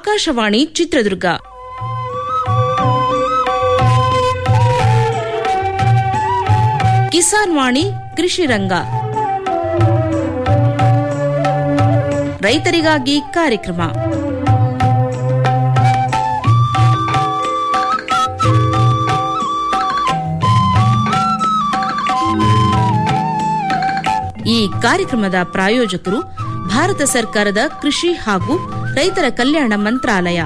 ಆಕಾಶವಾಣಿ ಚಿತ್ರದುರ್ಗ ಕಿಸಾನ್ ವಾಣಿ ಕೃಷಿ ರಂಗ ರೈತರಿಗಾಗಿ ಕಾರ್ಯಕ್ರಮ ಈ ಕಾರ್ಯಕ್ರಮದ ಪ್ರಾಯೋಜಕರು ಭಾರತ ಸರ್ಕಾರದ ಕೃಷಿ ಹಾಗೂ ರೈತರ ಕಲ್ಯಾಣ ಮಂತ್ರಾಲಯ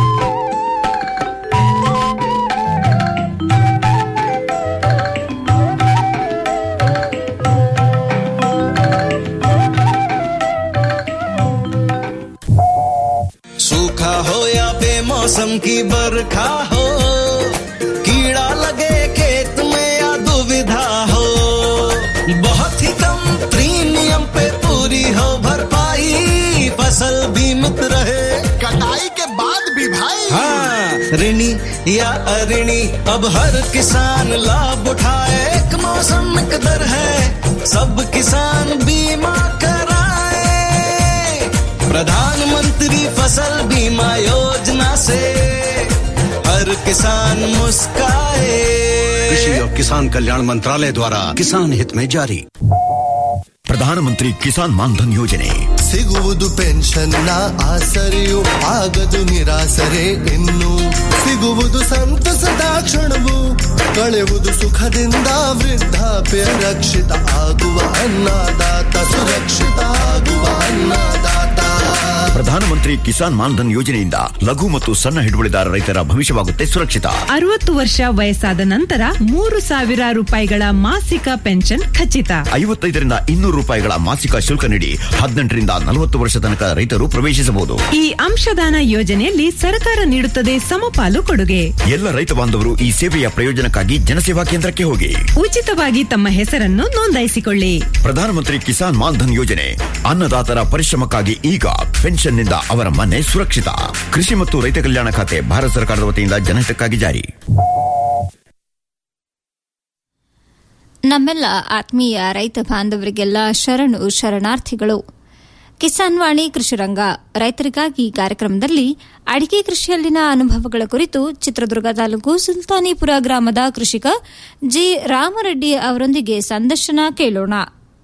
सूखा हो या बेमौसम की बरखा हो कीड़ा लगे खेत में या दुविधा हो बहुत ही कम प्रीमियम पे पूरी हो भरपाई फसल बीमित रहे कटाई के बाद भी भाई हाँ ऋणी या अऋणी अब हर किसान लाभ उठाए एक मौसम एक दर है सब किसान बीमा कराए प्रधानमंत्री फसल बीमा योजना से हर किसान मुस्काए कृषि और किसान कल्याण मंत्रालय द्वारा किसान हित में जारी ಪ್ರಧಾನಮಂತ್ರಿ ಕಿಸಾನ್ ಮಾನ್ಧನ್ ಯೋಜನೆ ಸಿಗುವುದು ಪೆನ್ಷನ್ನ ಆಸರೆಯು ಆಗದು ನಿರಾಸರೆ ಇನ್ನು ಸಿಗುವುದು ಸಂತಸದ ಕ್ಷಣವು ಕಳೆಯುವುದು ಸುಖದಿಂದ ವೃದ್ಧಾಪ್ಯ ರಕ್ಷಿತ ಆಗುವ ಅನ್ನದಾತ ಸುರಕ್ಷಿತ ಆಗುವ ಅನ್ನದಾತ ಪ್ರಧಾನಮಂತ್ರಿ ಕಿಸಾನ್ ಮಾನ್ಧನ್ ಯೋಜನೆಯಿಂದ ಲಘು ಮತ್ತು ಸಣ್ಣ ಹಿಡುವಳಿದಾರ ರೈತರ ಭವಿಷ್ಯವಾಗುತ್ತೆ ಸುರಕ್ಷಿತ ಅರವತ್ತು ವರ್ಷ ವಯಸ್ಸಾದ ನಂತರ ಮೂರು ಸಾವಿರ ರೂಪಾಯಿಗಳ ಮಾಸಿಕ ಪೆನ್ಷನ್ ಖಚಿತ ಐವತ್ತೈದರಿಂದ ಇನ್ನೂರು ರೂಪಾಯಿಗಳ ಮಾಸಿಕ ಶುಲ್ಕ ನೀಡಿ ಹದಿನೆಂಟರಿಂದ ನಲವತ್ತು ವರ್ಷ ತನಕ ರೈತರು ಪ್ರವೇಶಿಸಬಹುದು ಈ ಅಂಶದಾನ ಯೋಜನೆಯಲ್ಲಿ ಸರ್ಕಾರ ನೀಡುತ್ತದೆ ಸಮಪಾಲು ಕೊಡುಗೆ ಎಲ್ಲ ರೈತ ಬಾಂಧವರು ಈ ಸೇವೆಯ ಪ್ರಯೋಜನಕ್ಕಾಗಿ ಜನಸೇವಾ ಕೇಂದ್ರಕ್ಕೆ ಹೋಗಿ ಉಚಿತವಾಗಿ ತಮ್ಮ ಹೆಸರನ್ನು ನೋಂದಾಯಿಸಿಕೊಳ್ಳಿ ಪ್ರಧಾನಮಂತ್ರಿ ಕಿಸಾನ್ ಮಾನ್ಧನ್ ಯೋಜನೆ ಅನ್ನದಾತರ ಪರಿಶ್ರಮಕ್ಕಾಗಿ ಈಗ ಪೆನ್ಷನ್ನಿಂದ ಅವರ ಮನೆ ಸುರಕ್ಷಿತ ಕೃಷಿ ಮತ್ತು ರೈತ ಕಲ್ಯಾಣ ಖಾತೆ ಭಾರತ ಸರ್ಕಾರದ ವತಿಯಿಂದ ಜನಹಿತಕ್ಕಾಗಿ ಜಾರಿ ನಮ್ಮೆಲ್ಲ ಆತ್ಮೀಯ ರೈತ ಬಾಂಧವರಿಗೆಲ್ಲ ಶರಣು ಶರಣಾರ್ಥಿಗಳು ಕಿಸಾನ್ ವಾಣಿ ಕೃಷಿರಂಗ ರೈತರಿಗಾಗಿ ಕಾರ್ಯಕ್ರಮದಲ್ಲಿ ಅಡಿಕೆ ಕೃಷಿಯಲ್ಲಿನ ಅನುಭವಗಳ ಕುರಿತು ಚಿತ್ರದುರ್ಗ ತಾಲೂಕು ಸುಲ್ತಾನಿಪುರ ಗ್ರಾಮದ ಕೃಷಿಕ ಜಿ ರಾಮರೆಡ್ಡಿ ಅವರೊಂದಿಗೆ ಸಂದರ್ಶನ ಕೇಳೋಣ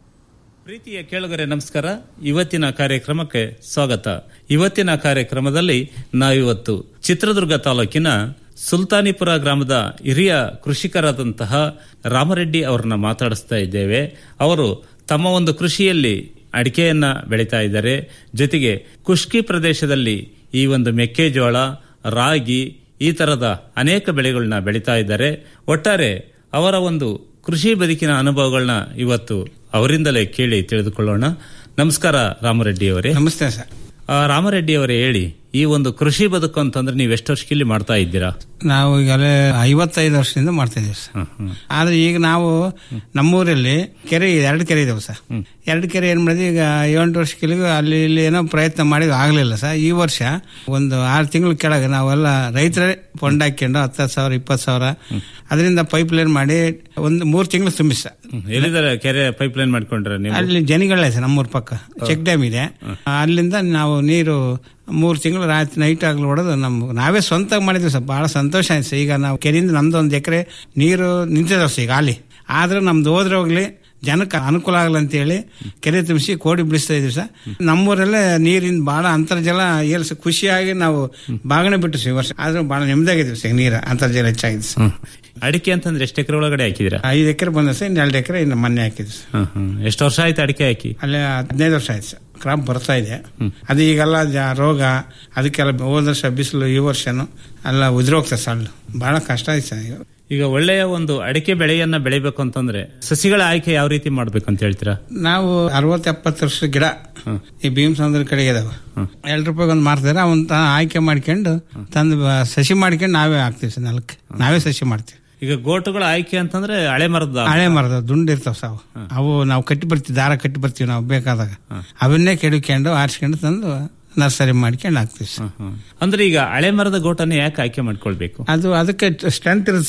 ಪ್ರೀತಿಯ ಕೇಳುಗರೆ ನಮಸ್ಕಾರ ಇವತ್ತಿನ ಕಾರ್ಯಕ್ರಮಕ್ಕೆ ಸ್ವಾಗತ ಇವತ್ತಿನ ಕಾರ್ಯಕ್ರಮದಲ್ಲಿ ನಾವಿವತ್ತು ಚಿತ್ರದುರ್ಗ ತಾಲೂಕಿನ ಸುಲ್ತಾನಿಪುರ ಗ್ರಾಮದ ಹಿರಿಯ ಕೃಷಿಕರಾದಂತಹ ರಾಮರೆಡ್ಡಿ ಅವರನ್ನ ಮಾತಾಡಿಸ್ತಾ ಇದ್ದೇವೆ ಅವರು ತಮ್ಮ ಒಂದು ಕೃಷಿಯಲ್ಲಿ ಅಡಿಕೆಯನ್ನ ಬೆಳೀತಾ ಇದ್ದಾರೆ ಜೊತೆಗೆ ಕುಷ್ಕಿ ಪ್ರದೇಶದಲ್ಲಿ ಈ ಒಂದು ಮೆಕ್ಕೆಜೋಳ ರಾಗಿ ಈ ತರದ ಅನೇಕ ಬೆಳೆಗಳನ್ನ ಬೆಳೀತಾ ಇದ್ದಾರೆ ಒಟ್ಟಾರೆ ಅವರ ಒಂದು ಕೃಷಿ ಬದುಕಿನ ಅನುಭವಗಳನ್ನ ಇವತ್ತು ಅವರಿಂದಲೇ ಕೇಳಿ ತಿಳಿದುಕೊಳ್ಳೋಣ ನಮಸ್ಕಾರ ರಾಮರೆಡ್ಡಿ ಅವರೇ ನಮಸ್ತೆ ಸರ್ ಆ, ರಾಮರೆಡ್ಡಿ ಅವರೇ ಹೇಳಿ ಈ ಒಂದು ಕೃಷಿ ಬದುಕು ಅಂತಂದ್ರೆ ನೀವು ಎಷ್ಟು ವರ್ಷಕ್ಕೆ ಇಲ್ಲಿ ಮಾಡ್ತಾ ಇದ್ದೀರಾ ನಾವು ಈಗಲೇ ಐವತ್ತೈದು ವರ್ಷದಿಂದ ಮಾಡ್ತಾ ಇದೀವಿ ಸರ್ ಆದ್ರೆ ಈಗ ನಾವು ನಮ್ಮೂರಲ್ಲಿ ಕೆರೆ ಎರಡು ಕೆರೆ ಇದಾವೆ ಸರ್ ಎರಡು ಕೆರೆ ಏನ್ ಮಾಡಿದ್ವಿ ಈಗ ಏಳೆಂಟು ವರ್ಷಕ್ಕೆ ಅಲ್ಲಿ ಇಲ್ಲಿ ಏನೋ ಪ್ರಯತ್ನ ಮಾಡಿದ್ವಿ ಆಗ್ಲಿಲ್ಲ ಸರ್ ಈ ವರ್ಷ ಒಂದು ಆರು ತಿಂಗಳ ಕೆಳಗೆ ನಾವೆಲ್ಲ ರೈತರೇ ಫಂಡ್ ಹಾಕೊಂಡು ಹತ್ತು ಸಾವಿರ ಇಪ್ಪತ್ತು ಸಾವಿರ ಅದರಿಂದ ಪೈಪ್ ಲೈನ್ ಮಾಡಿ ಒಂದು ಮೂರು ತಿಂಗಳು ತುಂಬಿಸಿ ಸರ್ ಹ್ಮ್. ಎಲ್ಲಿದ್ದಾರೆ ಕೆರೆ ಪೈಪ್ ಲೈನ್ ಮಾಡ್ಕೊಂಡ್ರೆ ನೀವು ಅಲ್ಲಿ ಜನಿಗಳೇ ಸರ್ ನಮ್ಮೂರ ಪಕ್ಕ ಚೆಕ್ ಡ್ಯಾಮ್ ಇದೆ ಅಲ್ಲಿಂದ ನಾವು ನೀರು ಮೂರು ತಿಂಗಳು ರಾತ್ರಿ ನೈಟ್ ಆಗ್ಲಿ ಹೊಡೆದು ನಮ್ ನಾವೇ ಸ್ವಂತ ಮಾಡಿದ್ವಿ ಸರ್ ಬಹಳ ಸಂತೋಷ ಆಯ್ತು ಸರ್ ಈಗ ನಾವು ಕೆರೆಯಿಂದ ನಮ್ದು ಒಂದು ಎಕರೆ ನೀರು ನಿಂತಿದಾವೆ ಸರ್ ಈಗ ಅಲ್ಲಿ ಆದ್ರೆ ನಮ್ದು ಹೋದ್ರೆ ಹೋಗ್ಲಿ ಜನಕ್ಕೆ ಅನುಕೂಲ ಆಗಲ್ಲ ಅಂತೇಳಿ ಕೆರೆ ತುಂಬಿಸಿ ಕೋಡಿ ಬಿಡಿಸ್ತಾ ಇದೀವಿ ಸರ್ ನಮ್ಮೂರಲ್ಲೇ ನೀರಿನ ಬಹಳ ಅಂತರ್ಜಲ ಏಲ್ ಸರ್ ಖುಷಿಯಾಗಿ ನಾವು ಬಾಗಣೆ ಬಿಟ್ಟು ಸರ್ ಈ ವರ್ಷ ಆದ್ರೂ ಬಹಳ ನೆಮ್ಮದಿಯಾಗಿದ್ದೀವಿ ಸರ್ ನೀರು ಅಂತರ್ಜಲ ಹೆಚ್ಚಾಗಿದೆ ಸರ್ ಅಡಿಕೆ ಅಂತಂದ್ರೆ ಎಷ್ಟು ಎಕರೆ ಒಳಗಡೆ ಹಾಕಿದಿರಾ ಐದು ಎಕರೆ ಬಂದ ಸರ್ ಇನ್ನು ಎರಡು ಎಕರೆ ಇನ್ನು ಮೊನ್ನೆ ಹಾಕಿದ್ವಿ ಸರ್ ಎಷ್ಟು ವರ್ಷ ಆಯ್ತು ಅಡಿಕೆ ಹಾಕಿ ಅಲ್ಲೇ ಹದಿನೈದು ವರ್ಷ ಆಯ್ತು ಸರ್ ಕ್ರಾಪ್ ಬರ್ತಾ ಇದೆ ಅದು ಈಗೆಲ್ಲ ಜ- ರೋಗ ಅದಕ್ಕೆಲ್ಲ ಹೋದ ವರ್ಷ ಬಿಸಿಲು ಈ ವರ್ಷನು ಎಲ್ಲ ಉದುರೋಗ್ತದೆ ಸಳ್ಳು ಬಹಳ ಕಷ್ಟ ಆಯ್ತು ಸರ್ ಈಗ ಈಗ ಒಳ್ಳೆಯ ಒಂದು ಅಡಿಕೆ ಬೆಳೆಯನ್ನ ಬೆಳಿಬೇಕು ಅಂತಂದ್ರೆ ಸಸಿಗಳ ಆಯ್ಕೆ ಯಾವ ರೀತಿ ಮಾಡ್ಬೇಕು ಅಂತ ಹೇಳ್ತೀರಾ ನಾವು ಅರವತ್ತು ಎಪ್ಪತ್ತು ವರ್ಷದ ಗಿಡ ಈ ಭೀಮ್ ಸಮುದ್ರ ಕಡೆಗೆ ಇದಾವೆ ಎರಡು ರೂಪಾಯಿ ಒಂದು ಮಾರ್ತಾರೆ ಅವನ್ ತ- ಆಯ್ಕೆ ಮಾಡ್ಕೊಂಡು ತಂದು ಬ- ಸಸಿ ಮಾಡ್ಕೊಂಡು ನಾವೇ ಹಾಕ್ತೀವಿ ಸರ್ ನೆಲಕ್ಕೆ ನಾವೇ ಸಸಿ ಮಾಡ್ತೀವಿ ಈಗ ಗೋಟುಗಳ ಆಯ್ಕೆ ಅಂತಂದ್ರೆ ಹಳೆ ಮರದ ಹಳೆ ಮರದ ದುಂಡು ಇರ್ತಾವ ಸಾವು ಅವು ನಾವು ಕಟ್ಟಿ ಬರ್ತೀವಿ ದಾರ ಕಟ್ಟಿ ಬರ್ತೀವಿ ನಾವು ಬೇಕಾದಾಗ ಅವನ್ನೇ ಕೆಡ್ಕೊಂಡು ಆರಿಸ್ಕೊಂಡು ತಂದು ನರ್ಸರಿ ಮಾಡ್ಕೊಂಡು ಹಾಕ್ತೀವಿ ಸರ್ ಅಂದ್ರೆ ಈಗ ಹಳೆ ಮರದ ಗೋಟನ್ನ ಯಾಕೆ ಆಯ್ಕೆ ಮಾಡ್ಕೊಳ್ಬೇಕು ಅದು ಅದಕ್ಕೆ ಸ್ಟ್ರೆಂತ್ ಇರುತ್ತೆ ಸರ್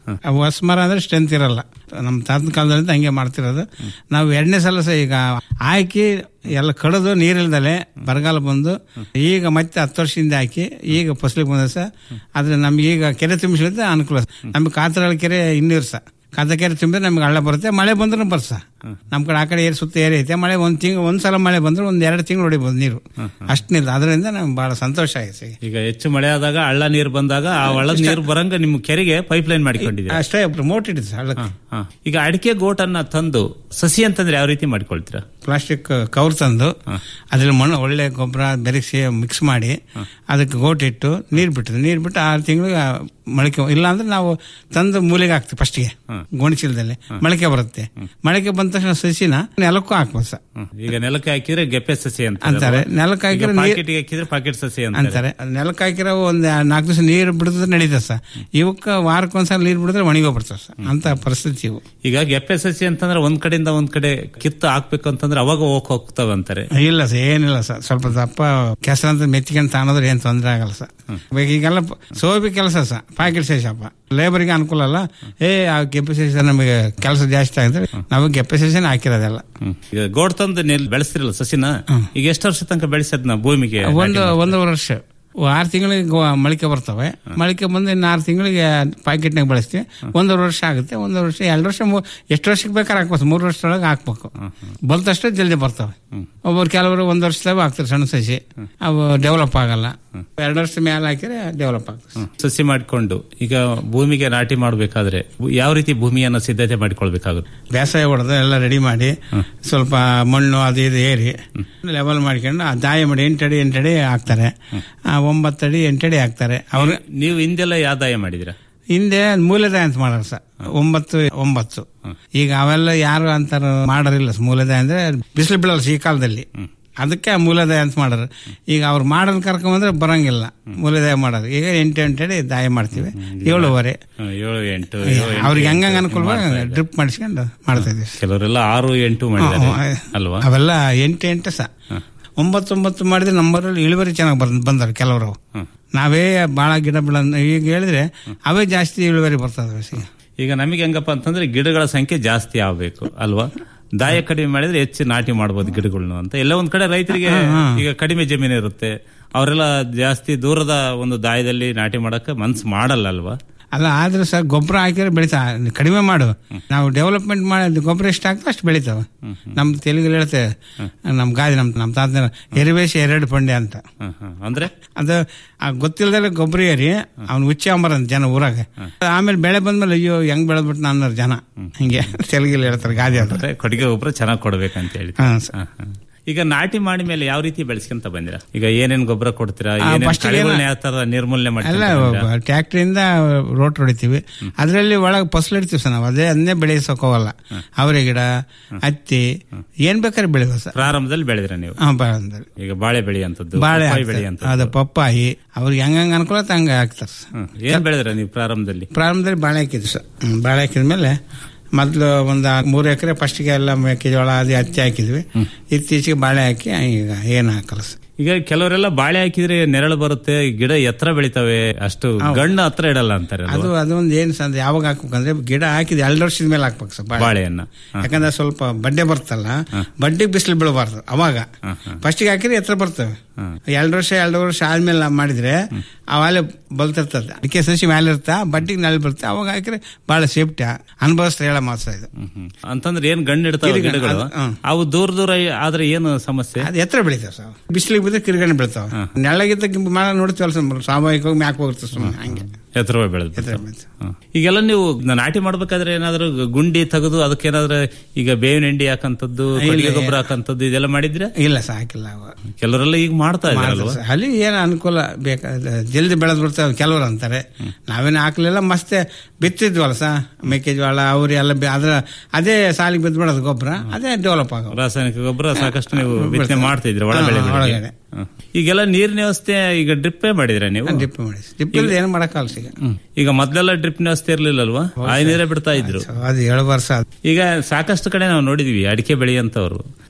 ಆ ಹೊಸ ಮರ ಅಂದ್ರೆ ಸ್ಟ್ರೆಂತ್ ಇರಲ್ಲ ನಮ್ಮ ತಾತನ ಕಾಲದಲ್ಲಿ ಹಂಗೆ ಮಾಡ್ತಿರೋದು ನಾವು ಎರಡನೇ ಸಲ ಸಹ ಈಗ ಹಾಕಿ ಎಲ್ಲ ಕಡಿದು ನೀರಿಲ್ದಲೆ ಬರಗಾಲ ಬಂದು ಈಗ ಮತ್ತೆ ಹತ್ತು ವರ್ಷದಿಂದ ಹಾಕಿ ಈಗ ಫಸಲಿಗೆ ಬಂದ ಸಹ ಆದ್ರೆ ನಮ್ಗೆ ಈಗ ಕೆರೆ ತುಂಬಿಸ್ಲಿಕ್ಕೆ ಅನುಕೂಲ ನಮ್ಗೆ ಕಾತರಳ ಕೆರೆ ಇನ್ನೀರು ಸಹ ಕಾತ ಕೆರೆ ತುಂಬಿದ್ರೆ ನಮ್ಗೆ ಹಳ್ಳ ಬರುತ್ತೆ ಮಳೆ ಬಂದ್ರೂ ಬರ್ಸ ನಮ್ ಕಡೆ ಆ ಕಡೆ ಏರಿ ಸುತ್ತ ಏರಿ ಐತೆ ಮಳೆ ಒಂದ್ ತಿಂಗ್ ಒಂದ್ ಸಲ ಮಳೆ ಬಂದ್ರೆ ಒಂದ್ ಎರಡು ತಿಂಗಳು ಹೊಡಿಬೋದು ನೀರು ಅಷ್ಟನಿಲ್ಲ ಅದರಿಂದ ನಮ್ಗೆ ಬಹಳ ಸಂತೋಷ ಆಗಿದೆ ಈಗ ಹೆಚ್ಚು ಮಳೆ ಆದಾಗ ಹಳ್ಳ ನೀರು ಬಂದಾಗ ಆ ಹಳ್ಳದ ನೀರು ಬರಂಗ ನಿಮ್ ಕೆರೆಗೆ ಪೈಪ್ ಲೈನ್ ಮಾಡಿಕೊಂಡಿದ್ದೀರಾ ಅಷ್ಟೇ ಪ್ರಮೋಟ್ ಇಡಿದೆ ಹಳ್ಳಕ್ಕೆ ಹಾ. ಈಗ ಅಡಿಕೆ ಗೋಟನ್ನ ತಂದು ಸಸಿ ಅಂತಂದ್ರೆ ಯಾವ ರೀತಿ ಮಾಡ್ಕೊಳ್ತೀರಾ ಪ್ಲಾಸ್ಟಿಕ್ ಕವರ್ ತಂದು ಅದ್ರಲ್ಲಿ ಮಣ್ಣು ಒಳ್ಳೆ ಗೊಬ್ಬರ ಬೆರೆಸಿ ಮಿಕ್ಸ್ ಮಾಡಿ ಅದಕ್ಕೆ ಗೋಟಿಟ್ಟು ನೀರು ಬಿಟ್ಟಿದೆ ನೀರು ಬಿಟ್ಟು ಆರು ತಿಂಗಳು ಮೊಳಕೆ ಇಲ್ಲ ಅಂದ್ರೆ ನಾವು ತಂದು ಮೂಲೆಗೆ ಹಾಕ್ತೀವಿ ಫಸ್ಟ್ಗೆ ಗೋಣಿಚೀಲದಲ್ಲಿ ಮೊಳಕೆ ಬರುತ್ತೆ ಮೊಳಕೆ ಬಂದ ತಕ್ಷಣ ಸಸಿನ ನೆಲಕ್ಕೂ ಹಾಕ್ಬೋದು ಸರ್ ಈಗ ನೆಲಕ್ಕೆ ಹಾಕಿದ್ರೆ ಗೆಪ್ಪೆ ಸಸಿ ಅಂತ ಅಂತಾರೆ. ನೆಲಕ್ಕೆ ಹಾಕಿದ್ರೆ ನೀರ್- ಪಾಕೆಟ್ಗೆ ಹಾಕಿದ್ರೆ ಪಾಕೆಟ್ ಸಸಿ ಅಂತ ಅಂತಾರೆ ನೆಲಕ್ಕೆ ಹಾಕಿರೋ ಒಂದ್ ನಾಲ್ಕು ದಿವಸ ನೀರು ಬಿಡಿದ್ರೆ ನಡೀತದೆ ಸರ್ ಇವಕ್ಕೆ ವಾರಕ್ಕೊಂದ್ಸಲ ನೀರು ಬಿಡಿದ್ರೆ ಒಣಗೋಗ್ಬಿಡ್ತದೆ ಸರ್ ಅಂತ ಪರಿಸ್ಥಿತಿ ಇವು ಈಗ ಗೆಪ್ಪೆ ಸಸಿ ಅಂತಂದ್ರೆ ಒಂದ್ ಕಡೆಯಿಂದ ಒಂದ್ ಕಡೆ ಕಿತ್ತು ಹಾಕ್ಬೇಕು ಅಂತಂದ್ರೆ ಅವಾಗ ಹೋಗ್ ಹೋಗ್ತಾವ ಅಂತಾರೆ ಇಲ್ಲ ಸರ್ ಏನಿಲ್ಲ ಸರ್ ಸ್ವಲ್ಪ ದಪ್ಪ ಕೆಸರ ಅಂತ ಮೆಚ್ಚಿಕೊಂಡು ತಾನೋದ್ರೆ ಏನ್ ತೊಂದರೆ ಆಗಲ್ಲ ಸರ್ ಇವಾಗ ಈಗೆಲ್ಲ ಪ- ಸೋಬಿ ಕೆಲಸ ಸರ್ ಪಾಕೆಟ್ ಶೇಷಪ್ಪ ಲೇಬರ್ಗೆ ಅನುಕೂಲ ಅಲ್ಲ ಏ ಆ ಗೆಪ್ಪೆ ಶೇಷ ನಮಗೆ ಕೆಲಸ ಜಾಸ್ತಿ ಆಗಿದೆ ನಾವು ಗೆಪ್ಪೆ ಶೇಷನೇ ಹಾಕಿರೋದೆಲ್ಲ ಈಗ ಗೋಡ್ ತಂದು ನೆಲ್ ಬೆಳೆಸ್ತಿರಲ್ಲ ಸಸಿನ ಈಗ ಎಷ್ಟು ವರ್ಷ ತನಕ ಬೆಳೆಸದ್ನ ಭೂಮಿಗೆ ಒಂದು ಒಂದೂವರೆ ವರ್ಷ ಆರು ತಿಂಗಳಿಗೆ ಗೋ- ಮೊಳಕೆ ಬರ್ತವೆ ಮೊಳಕೆ ಬಂದು ಇನ್ನು ಆರು ತಿಂಗಳಿಗೆ ಪ್ಯಾಕೆಟ್ನಾಗ ಬಳಸ್ತೀವಿ ಒಂದೂವರೆ ವರ್ಷ ಆಗುತ್ತೆ ಒಂದೂವರೆ ವರ್ಷ ಎರಡು ವರ್ಷ ಮೂ- ಎಷ್ಟು ವರ್ಷಕ್ಕೆ ಬೇಕಾದ್ರೆ ಹಾಕ್ಬೋದು ಮೂರು ವರ್ಷದೊಳಗೆ ಹಾಕ್ಬೇಕು ಬಲ್ತಷ್ಟೇ ಜಲ್ದಿ ಬರ್ತವೆ ಒಬ್ಬರು ಕೆಲವರು ಒಂದು ವರ್ಷದಾಗ ಹಾಕ್ತಾರೆ ಸಣ್ಣ ಸಸಿ ಅವು ಡೆವಲಪ್ ಆಗಲ್ಲ ಎರಡು ವರ್ಷ ಮೇಲೆ ಹಾಕಿದ್ರೆ ಡೆವಲಪ್ ಆಗ್ತದೆ ಸಸಿ ಮಾಡಿಕೊಂಡು ಈಗ ಭೂಮಿಗೆ ನಾಟಿ ಮಾಡಬೇಕಾದ್ರೆ ಯಾವ ರೀತಿ ಭೂಮಿಯನ್ನ ಸಿದ್ಧತೆ ಮಾಡಿಕೊಳ್ಬೇಕಾಗುತ್ತೆ ಬೇಸಾಯ ಹೊಡೆದು ಎಲ್ಲ ರೆಡಿ ಮಾಡಿ ಸ್ವಲ್ಪ ಮಣ್ಣು ಅದು ಇದು ಏರಿ ಲೆವೆಲ್ ಮಾಡ್ಕೊಂಡು ಆ ದಾಯ ಮಾಡಿ ಎಂಟಡಿ ಎಂಟಡಿ ಹಾಕ್ತಾರೆ ಆ ಒಂಬತ್ತಡಿ ಎಂಟಡಿ ಹಾಕ್ತಾರೆ ಅವ್ರು ನೀವು ಹಿಂದೆಲ್ಲ ಯಾವ್ದಾಯ ಮಾಡಿದಿರ ಹಿಂದೆ ಮೂಲದಾಯ ಅಂತ ಮಾಡೋರು ಸರ್ ಒಂಬತ್ತು ಒಂಬತ್ತು ಈಗ ಅವೆಲ್ಲ ಯಾರು ಅಂತಾರ ಮಾಡೋರಿಲ್ಲ ಸರ್ ಮೂಲದಾಯ ಅಂದ್ರೆ ಬಿಸಿಲು ಬೀಳಲ್ಲ ಸರ್ ಈ ಕಾಲದಲ್ಲಿ ಅದಕ್ಕೆ ಆ ಮೂಲದಾಯ ಅಂತ ಮಾಡೋರು ಈಗ ಅವ್ರು ಮಾಡೋದ್ ಕರ್ಕೊಂಬಂದ್ರೆ ಬರಂಗಿಲ್ಲ ಮೂಲದಾಯ ಮಾಡೋರು ಈಗ ಎಂಟು ಎಂಟಡಿ ದಾಯ ಮಾಡ್ತೀವಿ ಏಳುವರೆ ಏಳು ಎಂಟು ಏಳು, ಎಂಟು, ಅವ್ರಿಗೆ ಹೆಂಗ ಎಂಟು ಅನುಕೂಲ ಮಾಡ್ತಾ ಇದ್ದಾರೆ. ಡ್ರಿಪ್ ಮಾಡಿಸ್ಕೊಂಡು ಮಾಡ್ತಾ ಇದೀವಿ ಕೆಲವರೆಲ್ಲ ಆರು ಎಂಟು ಮಾಡಿದ್ದಾರೆ ಅಲ್ವಾ ಅವೆಲ್ಲ ಎಂಟು ಎಂಟು ಸಹ ಒಂಬತ್ತೊಂಬತ್ತು ಮಾಡಿದ್ರೆ ನಂಬರಲ್ಲಿ ಇಳುವರಿ ಚೆನ್ನಾಗಿ ಬಂದ್ ಬಂದವ್ರು ಕೆಲವರು ನಾವೇ ಭಾಳ ಗಿಡ ಬಿಡ ಈಗ ಹೇಳಿದ್ರೆ ಅವೇ ಜಾಸ್ತಿ ಇಳುವರಿ ಬರ್ತದೆ ಸಿ ಈಗ ನಮಗೆ ಹೆಂಗಪ್ಪ ಅಂತಂದ್ರೆ ಗಿಡಗಳ ಸಂಖ್ಯೆ ಜಾಸ್ತಿ ಆಗ್ಬೇಕು ಅಲ್ವಾ ದಾಯ ಕಡಿಮೆ ಮಾಡಿದ್ರೆ ಹೆಚ್ಚು ನಾಟಿ ಮಾಡಬಹುದು ಗಿಡಗಳನ್ನು ಅಂತ ಎಲ್ಲ ಒಂದ್ ಕಡೆ ರೈತರಿಗೆ ಈಗ ಕಡಿಮೆ ಜಮೀನು ಇರುತ್ತೆ ಅವರೆಲ್ಲ ಜಾಸ್ತಿ ದೂರದ ಒಂದು ದಾಯದಲ್ಲಿ ನಾಟಿ ಮಾಡಕ್ಕೆ ಮನ್ಸು ಮಾಡಲ್ಲ ಅಲ್ವಾ ಅಲ್ಲ ಆದ್ರೆ ಸರ್ ಗೊಬ್ಬರ ಹಾಕಿದ್ರೆ ಬೆಳಿತಾ ಕಡಿಮೆ ಮಾಡು ನಾವು ಡೆವಲಪ್ಮೆಂಟ್ ಮಾಡಿ ಗೊಬ್ಬರ ಎಷ್ಟು ಆಗ್ತದೆ ಅಷ್ಟು ಬೆಳಿತಾವೆ ನಮ್ ತೆಲುಗು ಹೇಳ್ತೆ ನಮ್ ಗಾದಿ ನಮ್ ನಮ್ ತಾತ ಎರಿಬೇಸಿ ಎರಡು ಪಂಡೆ ಅಂತ ಹ್ಮ್, ಹ್ಮ್. ಅಂದ್ರೆ ಅದು ಆ ಗೊತ್ತಿಲ್ದಲೆ ಗೊಬ್ಬರ ಏರಿ ಅವ್ನು ಹುಚ್ಚಿ ಅಂಬರಂತ ಜನ ಊರಾಗ ಆಮೇಲೆ ಬೆಳೆ ಬಂದ್ಮೇಲೆ ಅಯ್ಯೋ ಹೆಂಗ್ ಬೆಳೆದ್ಬಿಟ್ಟು ಅನ್ನೋರು ಜನ ಹಿಂಗೆ ತೆಲುಗಲ್ಲಿ ಹೇಳ್ತಾರೆ ಗಾದಿ ಅಂತ ಅಂದ್ರೆ ಕೊಟ್ಟಿಗೆ ಗೊಬ್ಬರ ಚೆನ್ನಾಗಿ ಕೊಡ್ಬೇಕಂತ ಹೇಳಿ ಹಾ, ಸರ್. ಹಾ, ಹಾ. ಈಗ ನಾಟಿ ಮಾಡಿ ಮೇಲೆ ಯಾವ ರೀತಿ ಬೆಳೆಸ್ಕೊಂತ ಬಂದಿರ ಈಗ ಏನೇನ್ ಗೊಬ್ಬರ ಕೊಡ್ತೀರಾ ಆ, ಏನೇನ್ first ಗೆ ಕಳೆಗಳನ್ನ ಏನ- ಯಾವ ತರ ನಿರ್ಮೂಲನೆ ಅಲ್ಲ ಮಾಡ್ತೀರಾ ಟ್ಯಾಕ್ಟ್ರಿಯಿಂದ ರೋಟ್ ಹೊಡಿತೀವಿ ಅದರಲ್ಲಿ ಒಳಗೆ ಫಸಲು ಇಡ್ತೀವಿ ಸರ್ ನಾವು ಅದೇ ಅದನ್ನೇ ಬೆಳೆಸೋಕ್ ಹೋಗಲ್ಲ ಅವರೆ ಗಿಡ ಹತ್ತಿ ಏನ್ ಬೇಕಾದ್ರೆ ಬೆಳಿವ ಸರ್ ಪ್ರಾರಂಭದಲ್ಲಿ ಬೆಳೆದ್ರ ನೀವು ಹಾ, ಬಾಳೆಹಣ್ಣಲ್ಲಿ. ಈಗ ಬಾಳೆ ಬೆಳಿ ಅಂತದ್ದು ಬಾಳೆ ಪಪ್ಪಾಯಿ ಬೆಳಿ ಹಾಕ್ತಾರೆ. ಅಂತ ಅದು ಪಪ್ಪಾಯಿ ಅವ್ರಿಗೆ ಹೆಂಗಂಗ ಅನುಕೂಲ ಆಗುತ್ತೆ ಹಂಗ ಹಾಕ್ತಾರೆ ಸರ್. ಏನ್ ಬೆಳೆದ್ರ ನೀವು ಪ್ರಾರಂಭದಲ್ಲಿ ಪ್ರಾರಂಭದಲ್ಲಿ ಬಾಳೆ ಹಾಕಿದ್ವಿ ಸರ್ ಹ್ಮ್, ಬಾಳೆ ಹಾಕಿದ್ಮೇಲೆ ಮೊದಲು ಒಂದು ಮೂರು ಎಕರೆ ಫಸ್ಟ್ಗೆ ಎಲ್ಲ ಮೆಕ್ಕೆಜೋಳ ಅದು ಹತ್ತಿ ಹಾಕಿದ್ವಿ ಇತ್ತೀಚೆಗೆ ಬಾಳೆ ಹಾಕಿ ಈಗ ಏನು ಹಾಕಲ್ಲ ಸರ್ ಈಗ ಕೆಲವರೆಲ್ಲ ಬಾಳೆ ಹಾಕಿದ್ರೆ ನೆರಳು ಬರುತ್ತೆ ಗಿಡ ಎತ್ತರ ಬೆಳಿತಾವೆ ಅಷ್ಟು ಗಣ್ಣು ಹತ್ರ ಇಡಲ್ಲ ಅಂತಾರೆ ಅಲ್ವಾ? ಅದು ಅದೊಂದು ಏನು ಸರ್ ಯಾವಾಗ ಹಾಕ್ಬೇಕಂದ್ರೆ ಗಿಡ ಹಾಕಿದ ಎರಡು ವರ್ಷದ ಮೇಲೆ ಹಾಕ್ಬೇಕು ಸರ್ ಬಾಳೆ. ಬಾಳೆಯನ್ನ ಹಾ. ಯಾಕಂದ್ರೆ ಸ್ವಲ್ಪ ಬಡ್ಡೆ ಬರ್ತಲ್ಲ ಬಡ್ಡಿಗೆ ಬಿಸಿಲು ಬೀಳಬಾರ್ದು ಅವಾಗ ಫಸ್ಟಿಗೆ ಹಾಕಿದ್ರೆ ಎತ್ತರ ಬರ್ತವೆ ಎರಡು ವರ್ಷ ಎರಡು ವರ್ಷ ಆದ್ಮೇಲೆ ನಾವು ಮಾಡಿದ್ರೆ ಅವಾಲೆ ಬಲ್ತಿರ್ತದೆ ಅದಕ್ಕೆ ಸಸಿ ಮೇಲೆ ಇರ್ತಾ ಬಡ್ಡಿಗೆ ನೆಲೆ ಬರುತ್ತೆ ಅವಾಗ ಹಾಕಿದ್ರೆ ಬಹಳ ಸೇಫ್ಟಿ ಅನುಭವಿಸ್ತಾರೆ ಹೇಳ ಮಾತ್ರ ಇದು ಹ್ಮ್. ಅಂತಂದ್ರೆ ಏನ್ ಗಣ್ಣು ಇಡ್ತಾವೆ ಕಿರಿಗಣ್ಣು, ಗಿಡಗಳು ಅದು, ಹ್ಮ್. ಅವು ದೂರ ದೂರ ಆದ್ರೆ ಏನು ಸಮಸ್ಯೆ ಅದು ಎತ್ತರ ಬೆಳಿತಾವೆ ಸರ್ ಬಿಸಿಲಿಗೆ ಬಿದ್ದರೆ ಕಿರಿಗಣ್ಣು ಬೀಳ್ತಾವೆ ನೆಳ್ಳಗಿದ್ದ ಮಳೆ ನೋಡ್ತೀವಲ್ಲ ಸರ್ ಸ್ವಾಭಾವಿಕವಾಗಿ ಮ್ಯಾಕ್ ಹೋಗಿರ್ತದೆ ಸುಮ್ಮನೆ ಹಂಗೆ ಎತ್ತರವೇ ಬೆಳೆದು ಎತ್ತರ ಬೆಳಿತಾವೆ ಈಗೆಲ್ಲ ನೀವು ನಾಟಿ ಮಾಡ್ಬೇಕಾದ್ರೆ ಏನಾದ್ರು ಗುಂಡಿ ತೆಗೆದು ಅದಕ್ಕೆ ಏನಾದ್ರು ಈಗ ಬೇವಿನ ಹಿಂಡಿ ಹಾಕಂತದ್ದು ಕೊಟ್ಟಿಗೆ ಗೊಬ್ಬರ ಹಾಕಂತದ್ದು ಇದೆಲ್ಲ ಮಾಡಿದ್ರೆ ಇಲ್ಲ ಸರ್ ಹಾಕಿಲ್ಲ ಅವ ಕೆಲವರೆಲ್ಲ ಈಗ ಮಾಡ್ತಾ ಇದಾರಲ್ವಾ ಮಾಡ್ತಾರೆ ಸರ್. ಅಲ್ಲಿ ಏನು ಅನುಕೂಲ ಬೇಕಾದ ಜಲ್ದಿ ಬೆಳೆದ್ ಬಿಡ್ತಾವೆ ಕೆಲವರು ಅಂತಾರೆ ನಾವೇನು ಹಾಕ್ಲಿಲ್ಲ ಮಸ್ತೆ ಬಿತ್ತಿದ್ವಲ್ಲ ಸಾ ಮೆಕ್ಕೆಜೋಳ ಅವ್ರಿ ಎಲ್ಲ ಬೆ- ಅದ್ರ ಅದೇ ಸಾಲಿಗೆ ಬಿದ್ದು ಬಿಡೋದು ಗೊಬ್ಬರ ಅದೇ ಡೆವಲಪ್ ಆಗೋ ರಾಸಾಯನಿಕ ಗೊಬ್ಬರ ಸಾಕಷ್ಟು ನೀವು ಬಿತ್ತನೆ ಮಾಡ್ತಿದ್ರಿ ಒಳ ಹಾ, ಬೆಳೆ ಒಳಗಡೆ. ಈಗೆಲ್ಲ ನೀರಿನ ವ್ಯವಸ್ಥೆ ಈಗ ಡ್ರಿಪ್ಪೇ ಮಾಡಿದ್ರೆ ನೀವು ಡಿಪ್ ಮಾಡಿ ಡಿಪ್ ಇಲ್ಲದೆ ಏನು ಮಾಡಕ್ಕಲ್ಲ ಈಗ ಹ್ಮ್. ಈಗ ಮೊದ್ಲೆಲ್ಲ ಡ್ರಿಪ್ ವ್ಯವಸ್ಥೆ ಇರ್ಲಿಲ್ಲಲ್ವಾ ಆ ನೀರೇ ಬಿಡ್ತಾ ಇದ್ರು ಅದು ಏಳು ವರ್ಷ ಆದ್- ಈಗ ಸಾಕಷ್ಟು ಕಡೆ ನಾವು ನೋಡಿದೀವಿ ಅಡಿಕೆ ಬೆಳೆಯಂತವ್ರು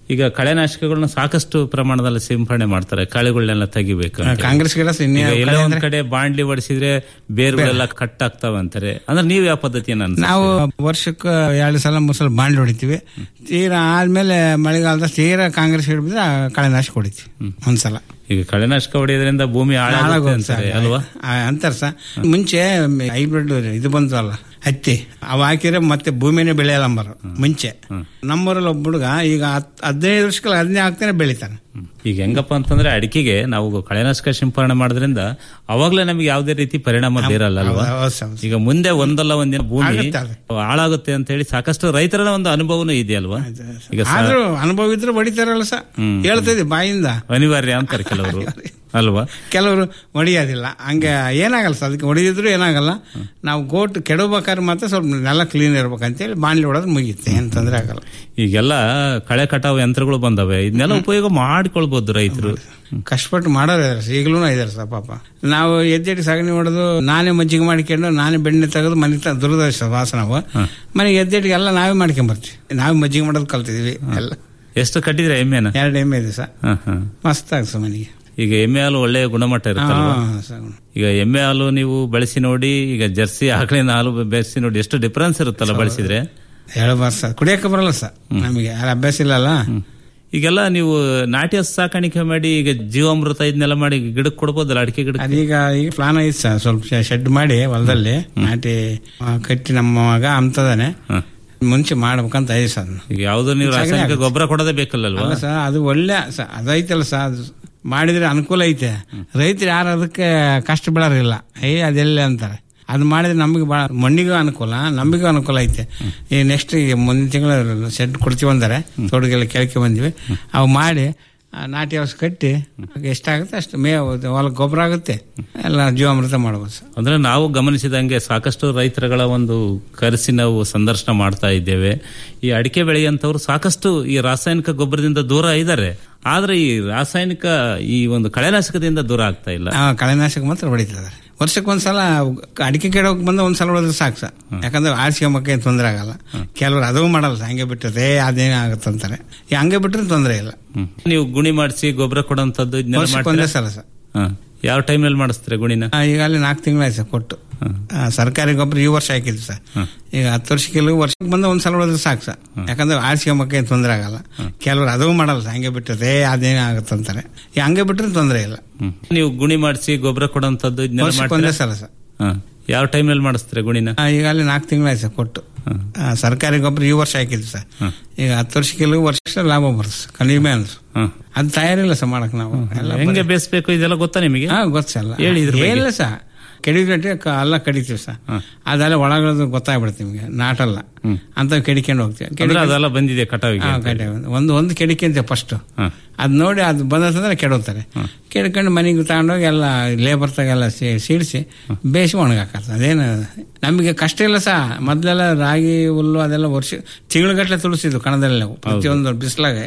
ಈಗ ಕಳೆನಾಶಕಗಳನ್ನ ಸಾಕಷ್ಟು ಪ್ರಮಾಣದಲ್ಲಿ ಸಿಂಪಡಣೆ ಮಾಡ್ತಾರೆ ಕಳೆಗಳನ್ನೆಲ್ಲ ತೆಗಿಬೇಕು ಅಂತ ಹೇಳಿ. ಕಾಂಗ್ರೆಸ್ ಗಿಡ ಈಗ ಎಲ್ಲ ಒಂದ್ ಕಡೆ ಬಾಂಡ್ಲಿ ಹೊಡಿಸಿದ್ರೆ ಬೇರುಗಳೆಲ್ಲ ಕಟ್ ಆಗ್ತಾವ ಅಂತಾರೆ ಅಂದ್ರೆ ನೀವ್ ಯಾವ ಪದ್ಧತಿಯನ್ನ ಅನುಸರಿಸ್ತೀರಿ? ನಾವು ವರ್ಷಕ್ಕೆ ಎರಡು ಸಲ ಮೂರು ಸಲ ಬಾಂಡ್ ಹೊಡಿತೀವಿ ತೀರಾ ಆದ್ಮೇಲೆ ಮಳೆಗಾಲದ ತೀರಾ ಕಾಂಗ್ರೆಸ್ ಹಿಡಿದ್ರೆ ಕಳೆನಾಶಕ ಹೊಡಿತೀವಿ ಒಂದ್ಸಲ ಈಗ ಕಳೆನಾಶಕ ಹೊಡೆಯೋದ್ರಿಂದ ಭೂಮಿ ಹಾಳಾಗುತ್ತೆ ಹಾಳಾಗೋದು ಅಂತಾರೆ ಸರ್. ಅಲ್ವಾ ಆ, ಅಂತಾರೆ ಸರ್ ಮುಂಚೆ ಹೈಬ್ರಿಡ್ ಇದು ಬಂತಲ್ಲ ಹತ್ತಿ ಅವು ಹಾಕಿದ್ರೆ ಮತ್ತೆ ಭೂಮಿನೇ ಬೆಳೆಯಲ್ಲ ಅಂಬರು ಮುಂಚೆ ನಮ್ಮೂರಲ್ಲಿ ಒಬ್ಬ ಹುಡುಗ ಈಗ ಹತ್- ಹದಿನೈದು ವರ್ಷಕ್ಕೆ ಅದನ್ನೇ ಹಾಕ್ತಾನೆ ಬೆಳಿತಾನೆ ಈಗ ಹೆಂಗಪ್ಪ ಅಂತಂದ್ರೆ ಅಡಿಕೆಗೆ ನಾವು ಕಳೆನಾಶಕ ಸಿಂಪಡಣೆ ಮಾಡೋದ್ರಿಂದ ಅವಾಗ್ಲೇ ನಮಗೆ ಯಾವುದೇ ರೀತಿ ಪರಿಣಾಮ ಬೀರಲ್ಲ ಅಲ್ವಾ ಹೌದು, ಹೌದು, ಹೌದು. ಈಗ ಮುಂದೆ ಒಂದಲ್ಲ ಒಂದಿನ ಭೂಮಿ ಆಗುತ್ತೆ ಅದು. ಹಾಳಾಗುತ್ತೆ ಅಂತ ಹೇಳಿ ಸಾಕಷ್ಟು ರೈತರ ಒಂದು ಅನುಭವನೂ ಇದೆಯಲ್ವಾ ಈಗ ಸ- ಆದ್ರೂ ಅನುಭವ ಇದ್ರೆ ಹೊಡಿತಾರಲ್ಲ ಸರ್ ಹೇಳ್ತಿದ್ದೆ ಬಾಯಿಂದ ಅನಿವಾರ್ಯ ಅಂತಾರೆ ಕೆಲವರು ಅಲ್ವಾ ಕೆಲವರು ಹೊಡಿಯೋದಿಲ್ಲ ಹಂಗೆ ಏನಾಗಲ್ಲ ಸರ್ ಅದಕ್ಕೆ ಹೊಡಿದಿದ್ರು ಏನಾಗಲ್ಲ ನಾವು ಗೋಟ್ ಕೆಡಬೇಕಾದ್ರೆ ಮಾತ್ರ ಸ್ವಲ್ಪ ನೆಲ ಕ್ಲೀನ್ ಇರ್ಬೇಕಂತೇಳಿ ಬಾಣ್ಲಿ ಹೊಡೋದು ಮುಗಿಯುತ್ತೆ ಏನು ತೊಂದರೆ ಆಗಲ್ಲ ಈಗೆಲ್ಲ ಕಳೆ ಕಟಾವು ಯಂತ್ರಗಳು ಬಂದವೆ ಇದನ್ನೆಲ್ಲ ಉಪಯೋಗ ಮಾಡ್ಕೊಳ್ಬಹುದು ರೈತರು ಕಷ್ಟಪಟ್ಟು ಮಾಡೋರು ಇದಾರೆ ಸರ್ ಈಗಲೂ ಇದಾರೆ ಸರ್ ಪಾಪ ನಾವು ಎದ್ದೆಡಿ ಸಗಣಿ ಹೊಡೆದು ನಾನೇ ಮಜ್ಜಿಗೆ ಮಾಡ್ಕೊಂಡು ನಾನೇ ಬೆಣ್ಣೆ ತೆಗೆದು ಮನೆಗೆ ತ- ದುರದೃಷ್ಟ ವಾಸ ನಾವು ಮನೆಗೆ ಎದ್ದೆಡಿಗೆ ಎಲ್ಲ ನಾವೇ ಮಾಡ್ಕೊಂಬರ್ತೀವಿ ನಾವೇ ಮಜ್ಜಿಗೆ ಮಾಡೋದು ಕಲ್ತಿದ್ವಿ ಎಲ್ಲ ಎಷ್ಟು ಕಟ್ಟಿದ್ರೆ ಎಮ್ಮೆನ ಎರಡು ಎಮ್ಮೆ ಇದೆ ಸರ್ ಹ, ಹ. ಮಸ್ತ್ ಆಗ ಸರ್ ಮನೆಗೆ ಈಗ ಎಮ್ಮೆ ಹಾಲು ಒಳ್ಳೆಯ ಗುಣಮಟ್ಟ ಇರುತ್ತಲ್ವಾ ಹಾ, ಸರ್. ಈಗ ಎಮ್ಮೆ ಹಾಲು ನೀವು ಬಳಸಿ ನೋಡಿ ಈಗ ಜರ್ಸಿ ಆಕಳಿನ ಹಾಲು ಬೆಳೆಸಿ ನೋಡಿ ಎಷ್ಟು ಡಿಫರೆನ್ಸ್ ಇರುತ್ತಲ್ಲ ಬಳಸಿದ್ರೆ ಹೇಳ್ಬಾರ್ದು ಸರ್ ಕುಡಿಯಕ್ಕೆ ಬರಲ್ಲ ಸರ್ ನಮಗೆ ಯಾರು ಅಭ್ಯಾಸ ಇಲ್ಲಲ್ಲ ಈಗೆಲ್ಲ ನೀವು ನಾಟಿ ಹಸು ಸಾಕಾಣಿಕೆ ಮಾಡಿ ಈಗ ಜೀವಾಮೃತ ಇದನ್ನೆಲ್ಲ ಮಾಡಿ ಗಿಡಕ್ಕೆ ಕೊಡ್ಬೋದಲ್ಲ ಅಡಿಕೆ ಗಿಡ ಅದೀಗ ಈಗ ಪ್ಲಾನ್ ಐತೆ ಸರ್ ಸ್ವಲ್ಪ ಶೆಡ್ ಮಾಡಿ ಹೊಲದಲ್ಲಿ ನಾಟಿ ಆ, ಕಟ್ಟಿ ನಮ್ಮ ಮಗ ಅಮ್ತದಾನೆ ಮುಂಚೆ ಮಾಡ್ಬೇಕಂತ ಐತೆ ಸರ್ ಅದನ್ನ. ಈಗ ಯಾವ್ದು ನೀವು ಸಗಣಿ ರಾಸಾಯನಿಕ ಆಗುತ್ತೆ. ಗೊಬ್ಬರ ಕೊಡೋದೇ ಬೇಕಲ್ಲಲ್ವಾ ಅಲ್ಲ ಸರ್ ಅದು ಒಳ್ಳೆ ಸ- ಅದೈತಲ್ಲ ಸರ್ ಅದು ಮಾಡಿದ್ರೆ ಅನುಕೂಲ ಐತೆ ರೈತರು ಯಾರು ಅದಕ್ಕೆ ಕಷ್ಟ ಬೀಳೋರಿಲ್ಲ ಏ ಅದೆಲ್ಲ ಅಂತಾರೆ ಅದು ಮಾಡಿದ್ರೆ ನಮಗೆ ಭಾಳ ಮಣ್ಣಿಗೂ ಅನುಕೂಲ ನಮಗೂ ಅನುಕೂಲ ಐತೆ ಈ ನೆಕ್ಸ್ಟ್ ಈಗ ಮುಂದಿನ ತಿಂಗಳು ಶೆಡ್ ಕೊಡ್ತೀವಿ ಅಂದರೆ ತೋಟಗೆಲ್ಲ ಕೇಳ್ಕೆ ಬಂದಿವಿ ಅವು ಮಾಡಿ ಆ ನಾಟಿ ಔಷಧ ಕಟ್ಟಿ ಎಷ್ಟಾಗುತ್ತೆ ಅಷ್ಟು ಮೇವು ಹೊಲಕ್ಕೆ ಗೊಬ್ಬರ ಆಗುತ್ತೆ ಎಲ್ಲ ಜೀವಾಮೃತ ಮಾಡ್ಬೋದು ಸರ್ ಅಂದ್ರೆ ನಾವು ಗಮನಿಸಿದಂಗೆ ಸಾಕಷ್ಟು ರೈತರುಗಳ ಒಂದು ಕರೆಸಿ ನಾವು ಸಂದರ್ಶನ ಮಾಡ್ತಾ ಇದ್ದೇವೆ ಈ ಅಡಿಕೆ ಬೆಳೆಯಂತವ್ರು ಸಾಕಷ್ಟು ಈ ರಾಸಾಯನಿಕ ಗೊಬ್ಬರದಿಂದ ದೂರ ಇದ್ದಾರೆ ಆದ್ರೆ ಈ ರಾಸಾಯನಿಕ ಈ ಒಂದು ಕಳೆನಾಶಕದಿಂದ ದೂರ ಆಗ್ತಾ ಇಲ್ಲ ಆ, ಕಳೆನಾಶಕ ಮಾತ್ರ ಹೊಡಿತಿದ್ದಾರೆ ವರ್ಷಕ್ಕೆ ಒಂದ್ಸಲ ಅಡಿಕೆ ಕೆಡೋಕೆ ಬಂದ ಒಂದ್ಸಲ ಹೊಡೆದ್ರೆ ಸಾಕು ಸರ್ ಯಾಕಂದ್ರೆ ಆರಿಸ್ಕೊಂಬಕ್ಕೆ ತೊಂದರೆ ಆಗಲ್ಲ ಕೆಲವರು ಅದೂ ಮಾಡಲ್ಲ ಸರ್ ಹಂಗೆ ಬಿಟ್ಟರೆ ಆದೇನೇ ಆಗುತ್ತೆ ಅಂತಾರೆ ಈ ಹಂಗೆ ಬಿಟ್ರೆ ತೊಂದರೆ ಇಲ್ಲ ಹ್ಮ್. ನೀವು ಗುಣಿ ಮಾಡಿಸಿ ಗೊಬ್ಬರ ಕೊಡೋಂಥದ್ದು ಇದನ್ನೆಲ್ಲ ವರ್ಷಕ್ಕೆ ಒಂದೇ ಮಾಡ್ತೀರಾ? ಸಲ ಸರ್ ಹಾ. ಯಾವ ಟೈಮಲ್ಲಿ ಮಾಡಿಸ್ತೀರಾ ಗುಣಿನ ಆ, ಈಗ ಅಲ್ಲಿ ನಾಲ್ಕು ತಿಂಗಳಾಯ್ತು ಸರ್ ಕೊಟ್ಟು ಆ, ಸರ್ಕಾರಿ ಗೊಬ್ಬರ ಈ ವರ್ಷ ಹಾಕಿದ್ವಿ ಸರ್ ಈಗ ಹತ್ತು ವರ್ಷಕ್ಕೆ ವರ್ಷಕ್ಕೆ ಬಂದ ಒಂದ್ಸಲ ಹೊಡೆದ್ರೆ ಸಾಕು ಸರ್ ಯಾಕಂದ್ರೆ ಆರಿಸ್ಕೊಂಬಕ್ಕೆ ತೊಂದರೆ ಆಗಲ್ಲ ಕೆಲವರು ಅದೂ ಮಾಡಲ್ಲ ಸರ್ ಹಂಗೆ ಬಿಟ್ಟರೆ ಆದೇನೇ ಆಗುತ್ತೆ ಅಂತಾರೆ ಈ ಹಂಗೆ ಬಿಟ್ರೆ ತೊಂದರೆ ಇಲ್ಲ ಹ್ಮ್. ನೀವು ಗುಣಿ ಮಾಡಿಸಿ ಗೊಬ್ಬರ ಕೊಡೋಂಥದ್ದು ಇದನ್ನೆಲ್ಲ ವರ್ಷಕ್ಕೆ ಒಂದೇ ಮಾಡ್ತೀರಾ? ಸಲ ಸರ್ ಹಾ. ಯಾವ ಟೈಮಲ್ಲಿ ಮಾಡಿಸ್ತೀರಾ ಗುಣಿನ ಆ, ಈಗ ಅಲ್ಲಿ ನಾಲ್ಕು ತಿಂಗಳಾಯ್ತು ಸರ್ ಕೊಟ್ಟು ಆ, ಸರ್ಕಾರಿ ಗೊಬ್ಬರ ಈ ವರ್ಷ ಹಾಕಿದ್ವಿ ಸರ್ ಈಗ ಹತ್ತು ವರ್ಷಕ್ಕೆ ವರ್ಷ ಲಾಭ ಬರುತ್ತೆ ಸರ್ ಕಡಿಮೆ ಅಂದ್ರೆ ಅದು ತಯಾರಿಲ್ಲ ಸರ್ ಮಾಡಕ್ ನಾವು ಎಲ್ಲ ಹೆಂಗೆ ಬೇಯಿಸ್ಬೇಕು ಇದೆಲ್ಲ ಗೊತ್ತಾ ನಿಮಗೆ ಹಾ ಗೊತ್ತಲ್ಲ ಹೇಳಿ ಇದ್ರ ಬಗ್ಗೆ. ಏನಿಲ್ಲ ಸರ್ ಕೆಡಿಗಟ್ಟೆ ಎಲ್ಲ ಕಡಿತೀವಿ ಸರ್ ಅದೆಲ್ಲ ಒಳಗಡೆ ಗೊತ್ತಾಗ್ಬಿಡುತ್ತೆ ನಿಮಗೆ ನಾಟಲ್ಲ ಅಂತ ಕೆಡಿಕೊಂಡು ಹೋಗ್ತೀವಿ ಅಂದ್ರೆ ಅದೆಲ್ಲ ಬಂದಿದೆ ಕಟಾವಿಗೆ ಹಾ, ಕಡೆ ಒಂದು ಒಂದು ಕೆಡಿಕೆಂತೆ ಫಸ್ಟ್ ಅದ್ ನೋಡಿ ಅದು ಬಂದ್ರೆ ಕೆಡೋತಾರೆ ಕೆಡ್ಕೊಂಡು ಮನೆಗೆ ತಗೊಂಡೋಗಿ ಎಲ್ಲ ಲೇಬರ್ ತಗೆಲ್ಲ ಸೀಡಿಸಿ ಬೇಯಿಸಿ ಒಣಗಾಕತ್ತೆ ಅದೇನು ನಮಗೆ ಕಷ್ಟ ಇಲ್ಲ ಸಹ ಮೊದ್ಲೆಲ್ಲ ರಾಗಿ ಹುಲ್ಲು ಅದೆಲ್ಲ ವರ್ಷ ತಿಂಗಳಗಟ್ಲೆ ತುಳಿಸಿದ್ವು ಕಣದಲ್ಲಿ ನಾವು ಪ್ರತಿಯೊಂದು ಬಿಸಿಲಾಗೆ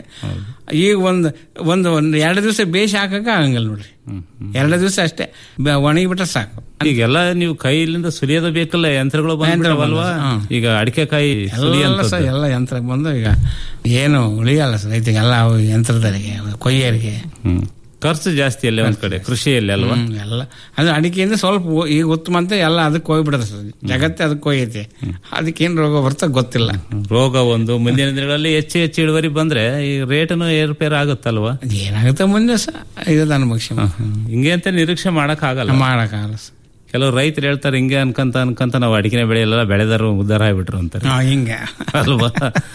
ಈಗ ಒಂದು ಒಂದು ಒಂದು ಎರಡು ದಿವಸ ಬೇಯಿಸಿ ಹಾಕಕ್ಕೆ ಆಗಂಗಿಲ್ಲ ನೋಡ್ರಿ ಎರಡು ದಿವಸ ಅಷ್ಟೇ ಬ- ಒಣಗಿಬಿಟ್ರೆ ಸಾಕು ಈಗೆಲ್ಲ ನೀವು ಕೈಲಿಂದ ಸುಲಿಯೋದು ಬೇಕಲ್ಲ ಯಂತ್ರಗಳು ಬಂದ್ಬಿಟ್ಟವಲ್ವಾ ಹ್ಮ್. ಈಗ ಅಡಿಕೆ ಕಾಯಿ ಎಲ್ಲ ಸುಲಿಯಂಥದ್ದು. ಸಹ ಎಲ್ಲ ಯಂತ್ರ ಬಂದು ಈಗ ಏನು ಉಳಿಯಲ್ಲ ಸರ್ ರೈತಿಗೆ ಎಲ್ಲ ಅವು ಯಂತ್ರದರಿಗೆ ಕೊಯ್ಯರಿಗೆ ಹ್ಮ್ ಖರ್ಚು ಜಾಸ್ತಿ ಅಲ್ಲೇ ಒಂದ್ ಕಡೆ ಕೃಷಿಯಲ್ಲಿ ಅಲ್ವಾ ಹ್ಮ್, ಎಲ್ಲ ಅಂದ್ರೆ ಅಡಿಕೆಯಿಂದ ಸ್ವಲ್ಪ ಉ- ಈಗ ಉತ್ತಮ ಅಂತ ಎಲ್ಲ ಅದಕ್ಕೆ ಹೋಗ್ಬಿಡತ್ತೆ ಸರ್ ಜಗತ್ತೇ ಅದಕ್ಕೆ ಹೋಗೈತೆ ಅದಕ್ಕೇನು ರೋಗ ಬರ್ತಾ ಗೊತ್ತಿಲ್ಲ ರೋಗ ಒಂದು ಮುಂದಿನ ದಿನಗಳಲ್ಲಿ ಹೆಚ್ಚು ಹೆಚ್ಚು ಇಳುವರಿ ಬಂದ್ರೆ ಈ ರೇಟನು ಏರ್ಪೇರ್ ಆಗುತ್ತಲ್ವಾ ಏನಾಗುತ್ತೆ ಮುಂದೆ ಸಹ ಇದು ನನ್ನ ಭಕ್ಷ್ಯ ಹಿಂಗೆ ಅಂತ ನಿರೀಕ್ಷೆ ಮಾಡಕ್ ಆಗಲ್ಲ ಮಾಡಕ್ಕಾಗಲ್ಲ ಸರ್ ಕೆಲವು ರೈತರು ಹೇಳ್ತಾರೆ ಹಿಂಗೆ ಅನ್ಕಂತ ಅನ್ಕಂತ ನಾವು ಅಡಿಕೆನೆ ಬೆಳೆಯಲ್ಲ ಬೆಳೆದಾರು ಉದ್ದಾರ ಆಗ್ಬಿಟ್ರು ಅಂತಾರೆ ಹಾ, ಹಿಂಗೆ ಅಲ್ವಾ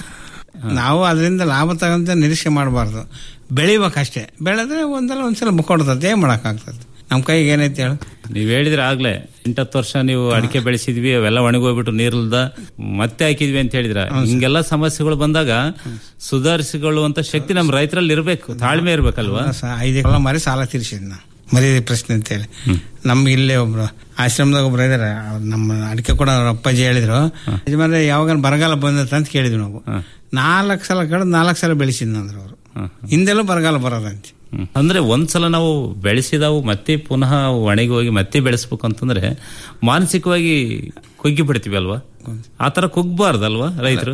ನಾವು ಅದರಿಂದ ಲಾಭ ತಗೊಂತ ನಿರೀಕ್ಷೆ ಮಾಡಬಾರ್ದು ಬೆಳಿಬೇಕಷ್ಟೇ ಬೆಳೆದ್ರೆ ಒಂದಲ್ಲ ಒಂದ್ಸಲ ಮುಕ್ಕೊಡ್ತದೆ ಏನ್ ಮಾಡಕ್ಕಾಗ್ತದೆ ನಮ್ಮ ಕೈಗೆ ಏನೈತೆ ಹೇಳು ನೀವ್ ಹೇಳಿದ್ರೆ ಆಗ್ಲೇ ಎಂಟತ್ತು ವರ್ಷ ನೀವು ಅಡಿಕೆ ಬೆಳೆಸಿದ್ವಿ ಅವೆಲ್ಲ ಒಣಗೋಗ್ಬಿಟ್ಟು ನೀರ್ಲ್ದ ಮತ್ತೆ ಹಾಕಿದ್ವಿ ಅಂತ ಹೇಳಿದ್ರ ಹಿಂಗೆಲ್ಲ ಸಮಸ್ಯೆಗಳು ಬಂದಾಗ ಸುಧಾರಿಸಿಕೊಳ್ಳುವಂತ ಶಕ್ತಿ ನಮ್ಮ ರೈತರಲ್ಲಿ ಇರ್ಬೇಕು ತಾಳ್ಮೆ ಇರ್ಬೇಕಲ್ವಾ ಸ- ಐದು ಕೊಲ ಮರಿ ಸಾಲ ತೀರಿಸಿದ್ ನಾ ಮರಿ ಪ್ರಶ್ನೆ ಅಂತೇಳಿ ನಮ್ಗೆ ಇಲ್ಲೇ ಒಬ್ರು ಆಶ್ರಮದಾಗ ಒಬ್ರು ಇದಾರೆ ಅವ್ರು ನಮ್ಮ ಅಡಿಕೆ ಕೂಡ ಅವ್ರ ಅಪ್ಪಾಜಿ ಹೇಳಿದ್ರು ಯಜಮಾನ್ರೆ ಯಾವಾಗ ಬರಗಾಲ ಬಂದತ್ತ ಅಂತ ಕೇಳಿದ್ವಿ ನಾವು ನಾಲ್ಕು ಸಲ ಕಳೆದು ನಾಲ್ಕು ಸಲ ಬೆಳೆಸಿದ್ನಂದ್ರು ಅವರು ಹಿಂದೆಲ್ಲೂ ಬರಗಾಲ ಬರೋದಂತೆ ಹ್ಮ್. ಅಂದ್ರೆ ಒಂದ್ಸಲ ನಾವು ಬೆಳೆಸಿದವು ಮತ್ತೆ ಪುನಃ ಒಣಗಿ ಹೋಗಿ ಮತ್ತೆ ಬೆಳೆಸ್ಬೇಕು ಅಂತಂದ್ರೆ ಮಾನಸಿಕವಾಗಿ ಕುಗ್ಗಿ ಬಿಡ್ತೀವಿ ಅಲ್ವಾ ಆತರ ಕುಗ್ಬಾರ್ದಲ್ವಾ ರೈತರು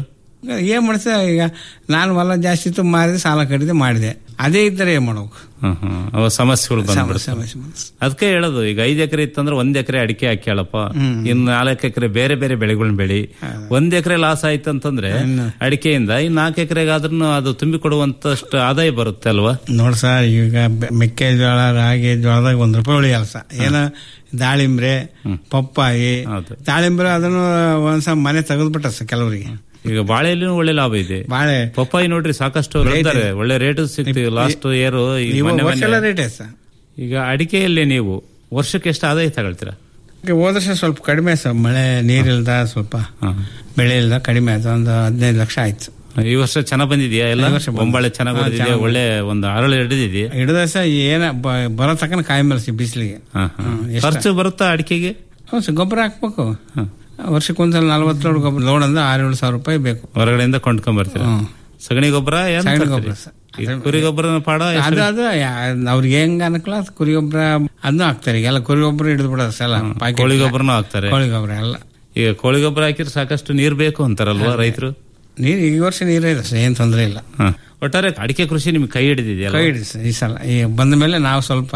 ಏನ್ ಮಾಡ್ಸ ಈಗ ನಾನು ಹೊಲ ಜಾಸ್ತಿ ಇತ್ತು ಮಾರಿದೆ ಸಾಲ ಕಟ್ಟಿದೆ ಮಾಡಿದೆ ಅದೇ ಇದ್ದರೆ ಏನ್ ಮಾಡ್ಬೇಕು ಹ್ಮ್ ಹ್ಮ್ ಅವ ಸಮಸ್ಯೆಗಳು ಬಂದ್ಬಿಡುತ್ತೆ ಸಮಸ್ಯೆ ಸಮಸ್ಯೆ. ಅದಕ್ಕೆ ಹೇಳೋದು ಈಗ ಐದ್ ಎಕರೆ ಇತ್ತಂದ್ರೆ ಒಂದ್ ಎಕರೆ ಅಡಿಕೆ ಹಾಕ್ಯಾಳಪ್ಪ ಇನ್ ನಾಲ್ಕು ಎಕರೆ ಬೇರೆ ಬೇರೆ ಬೆಳೆಗಳನ್ನ ಬೆಳಿ ಒಂದ್ ಎಕರೆ ಲಾಸ್ ಆಯ್ತು ಅಂತಂದ್ರೆ ಅಡಿಕೆಯಿಂದ ಇನ್ ನಾಲ್ಕು ಎಕರೆಗಾದ್ರೂ ಅದು ತುಂಬಿ ಕೊಡುವಂತಷ್ಟು ಆದಾಯ ಬರುತ್ತೆ ಅಲ್ವಾ ನೋಡ್ ಸರ್ ಈಗ ಬೆ- ಮೆಕ್ಕೆಜೋಳ ರಾಗಿ ಜೋಳದಾಗ ಒಂದ್ ರೂಪಾಯಿ ಉಳಿಯಲ್ಲ ಸರ್ ಏನ ದಾಳಿಂಬ್ರೆ ಪಪ್ಪಾಯಿ ಹೌದು. ದಾಳಿಂಬ್ರೆ ಅದನ್ನು ಒಂದ್ಸಲ ಮನೆ ತೆಗೆದ್ಬಿಟ್ಟ ಸರ್ ಕೆಲವರಿಗೆ ಈಗ ಬಾಳೆಯಲ್ಲಿ ಒಳ್ಳೆ ಲಾಭ ಇದೆ ಬಾಳೆ ಪಪ್ಪಾಯಿ ನೋಡ್ರಿ ಸಾಕಷ್ಟು ಬೆಳ್ತಾರೆ ಒಳ್ಳೆ ರೇಟ್ ಸಿಗ್ತೀವಿ ಲಾಸ್ಟ್ ಇಯರ್ ಇವು ವರ್ಷ ಎಲ್ಲ ರೇಟ್ ಐತೆ ಸರ್ ಈಗ ಅಡಿಕೆಯಲ್ಲಿ ನೀವು ವರ್ಷಕ್ಕೆ ಎಷ್ಟು ಆದಾಯ ತಗೊಳ್ತೀರಾ ಈಗ ಹೋದ ವರ್ಷ ಸ್ವಲ್ಪ ಕಡಿಮೆ ಸರ್ ಮಳೆ ನೀರಿಲ್ದ ಸ್ವಲ್ಪ ಬೆಳೆ ಇಲ್ದ ಕಡಿಮೆ ಆಯ್ತು ಒಂದು ಹದಿನೈದು ಲಕ್ಷ ಆಯ್ತು ಈ ವರ್ಷ ಚೆನ್ನಾಗ್ ಬಂದಿದ್ಯಾ ಎಲ್ಲ ಈ ವರ್ಷ ಬಂದಿದೆ. ಬೊಂಬಾಳೆ ಚೆನ್ನಾಗ್ ಹಾ, ಬಂದಿದ್ಯಾ ಚೆನ್ನಾಗ್ ಒಳ್ಳೆ ಒಂದು ಅರಳು ಹಿಡಿದಿದೆಯಾ ಹಿಡಿದ ಸರ್ ಏನ ಬ- ಬರೋ ತಕ್ಕನ ಕಾಯಿ ಮೇಲ್ಸಿ ಬಿಸಿಲಿಗೆ ಖರ್ಚು ಬರುತ್ತಾ ಅಡಿಕೆಗೆ ಹ್ಞೂ ಸರ್ ಗೊಬ್ಬರ ಹಾಕ್ಬೇಕು ವರ್ಷಕ್ಕೊಂದ್ಸಲ ನಲ್ವತ್ತು ಲೋಡ್ ಗೊಬ್ಬರ ಲೋಡ್ ಅಂದ್ರೆ ಆರು ಏಳು ಸಾವಿರ ರೂಪಾಯಿ ಬೇಕು ಹೊರಗಡೆಯಿಂದ ಕೊಂಡ್ಕೊಂಡ್ ಬರ್ತೀರಾ ಹ್ಮ್. ಸಗಣಿ ಗೊಬ್ಬರ ಏನ್ ಸಗಣಿ ತರ್ತೀರಿ? ಗೊಬ್ಬರ ಸರ್. ಈ ಕುರಿ ಗೊಬ್ಬರ ಪಾಡ ಎಷ್ಟು? ಅದು ಅದು ಯಾ- ಅವ್ರಿಗೆ ಹೆಂಗ್ ಅನ್ಕಲ ಕುರಿ ಗೊಬ್ಬರ ಅದನ್ನು ಹಾಕ್ತಾರೆ ಈಗ ಎಲ್ಲ ಕುರಿ ಗೊಬ್ಬರ ಹಿಡಿದು ಬಿಡೋದು ಸಲ ಪಾಕೆಟ್ ಕೋಳಿ ಗೊಬ್ಬರನೂ ಹಾಕ್ತಾರೆ ಕೋಳಿ ಗೊಬ್ಬರ ಎಲ್ಲ ಈಗ ಕೋಳಿ ಗೊಬ್ಬರ ಹಾಕಿದ್ರೆ ಸಾಕಷ್ಟು ನೀರ್ ಬೇಕು ಅಂತಾರಲ್ವಾ ರೈತರು ನೀರು ಈ ವರ್ಷ ನೀರೇ ಇದೆ ಸರ್ ಏನ್ ತೊಂದರೆ ಇಲ್ಲ ಒಟ್ಟಾರೆ ಅಡಿಕೆ ಕೃಷಿ ನಿಮ್ಗೆ ಕೈ ಹಿಡಿದಿದೆಯಲ್ಲ ಕೈ ಹಿಡಿದು ಸರ್ ಈ ಸಲ ಈ ಬಂದ ಮೇಲೆ ನಾವು ಸ್ವಲ್ಪ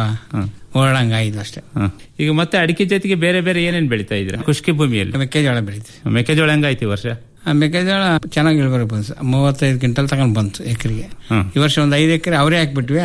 ಓಡಂಗ ಆಯ್ತು ಅಷ್ಟೇ ಹ. ಈಗ ಮತ್ತೆ ಅಡಿಕೆ ಜೊತೆಗೆ ಬೇರೆ ಬೇರೆ ಏನೇನ್ ಬೆಳಿತಾ ಇದ್ದೀರಾ ಖುಷ್ಕಿ ಭೂಮಿಯಲ್ಲಿ ಮೆಕ್ಕೆಜೋಳ ಬೆಳಿತೀವಿ ಮೆಕ್ಕೆಜೋಳ ಹೆಂಗಾಯ್ತು ಈ ವರ್ಷ ಆ ಮೆಕ್ಕೆಜೋಳ ಚೆನ್ನಾಗಿ ಇಳುವರಿ ಬಂತು ಸರ್ ಮೂವತ್ತೈದು ಕ್ವಿಂಟಲ್ ತಗೊಂಡ್ ಬಂತು ಎಕರೆಗೆ ಹ್ಮ್. ಈ ವರ್ಷ ಒಂದು ಐದು ಎಕರೆ ಅವರೇ ಹಾಕ್ಬಿಟ್ವಿ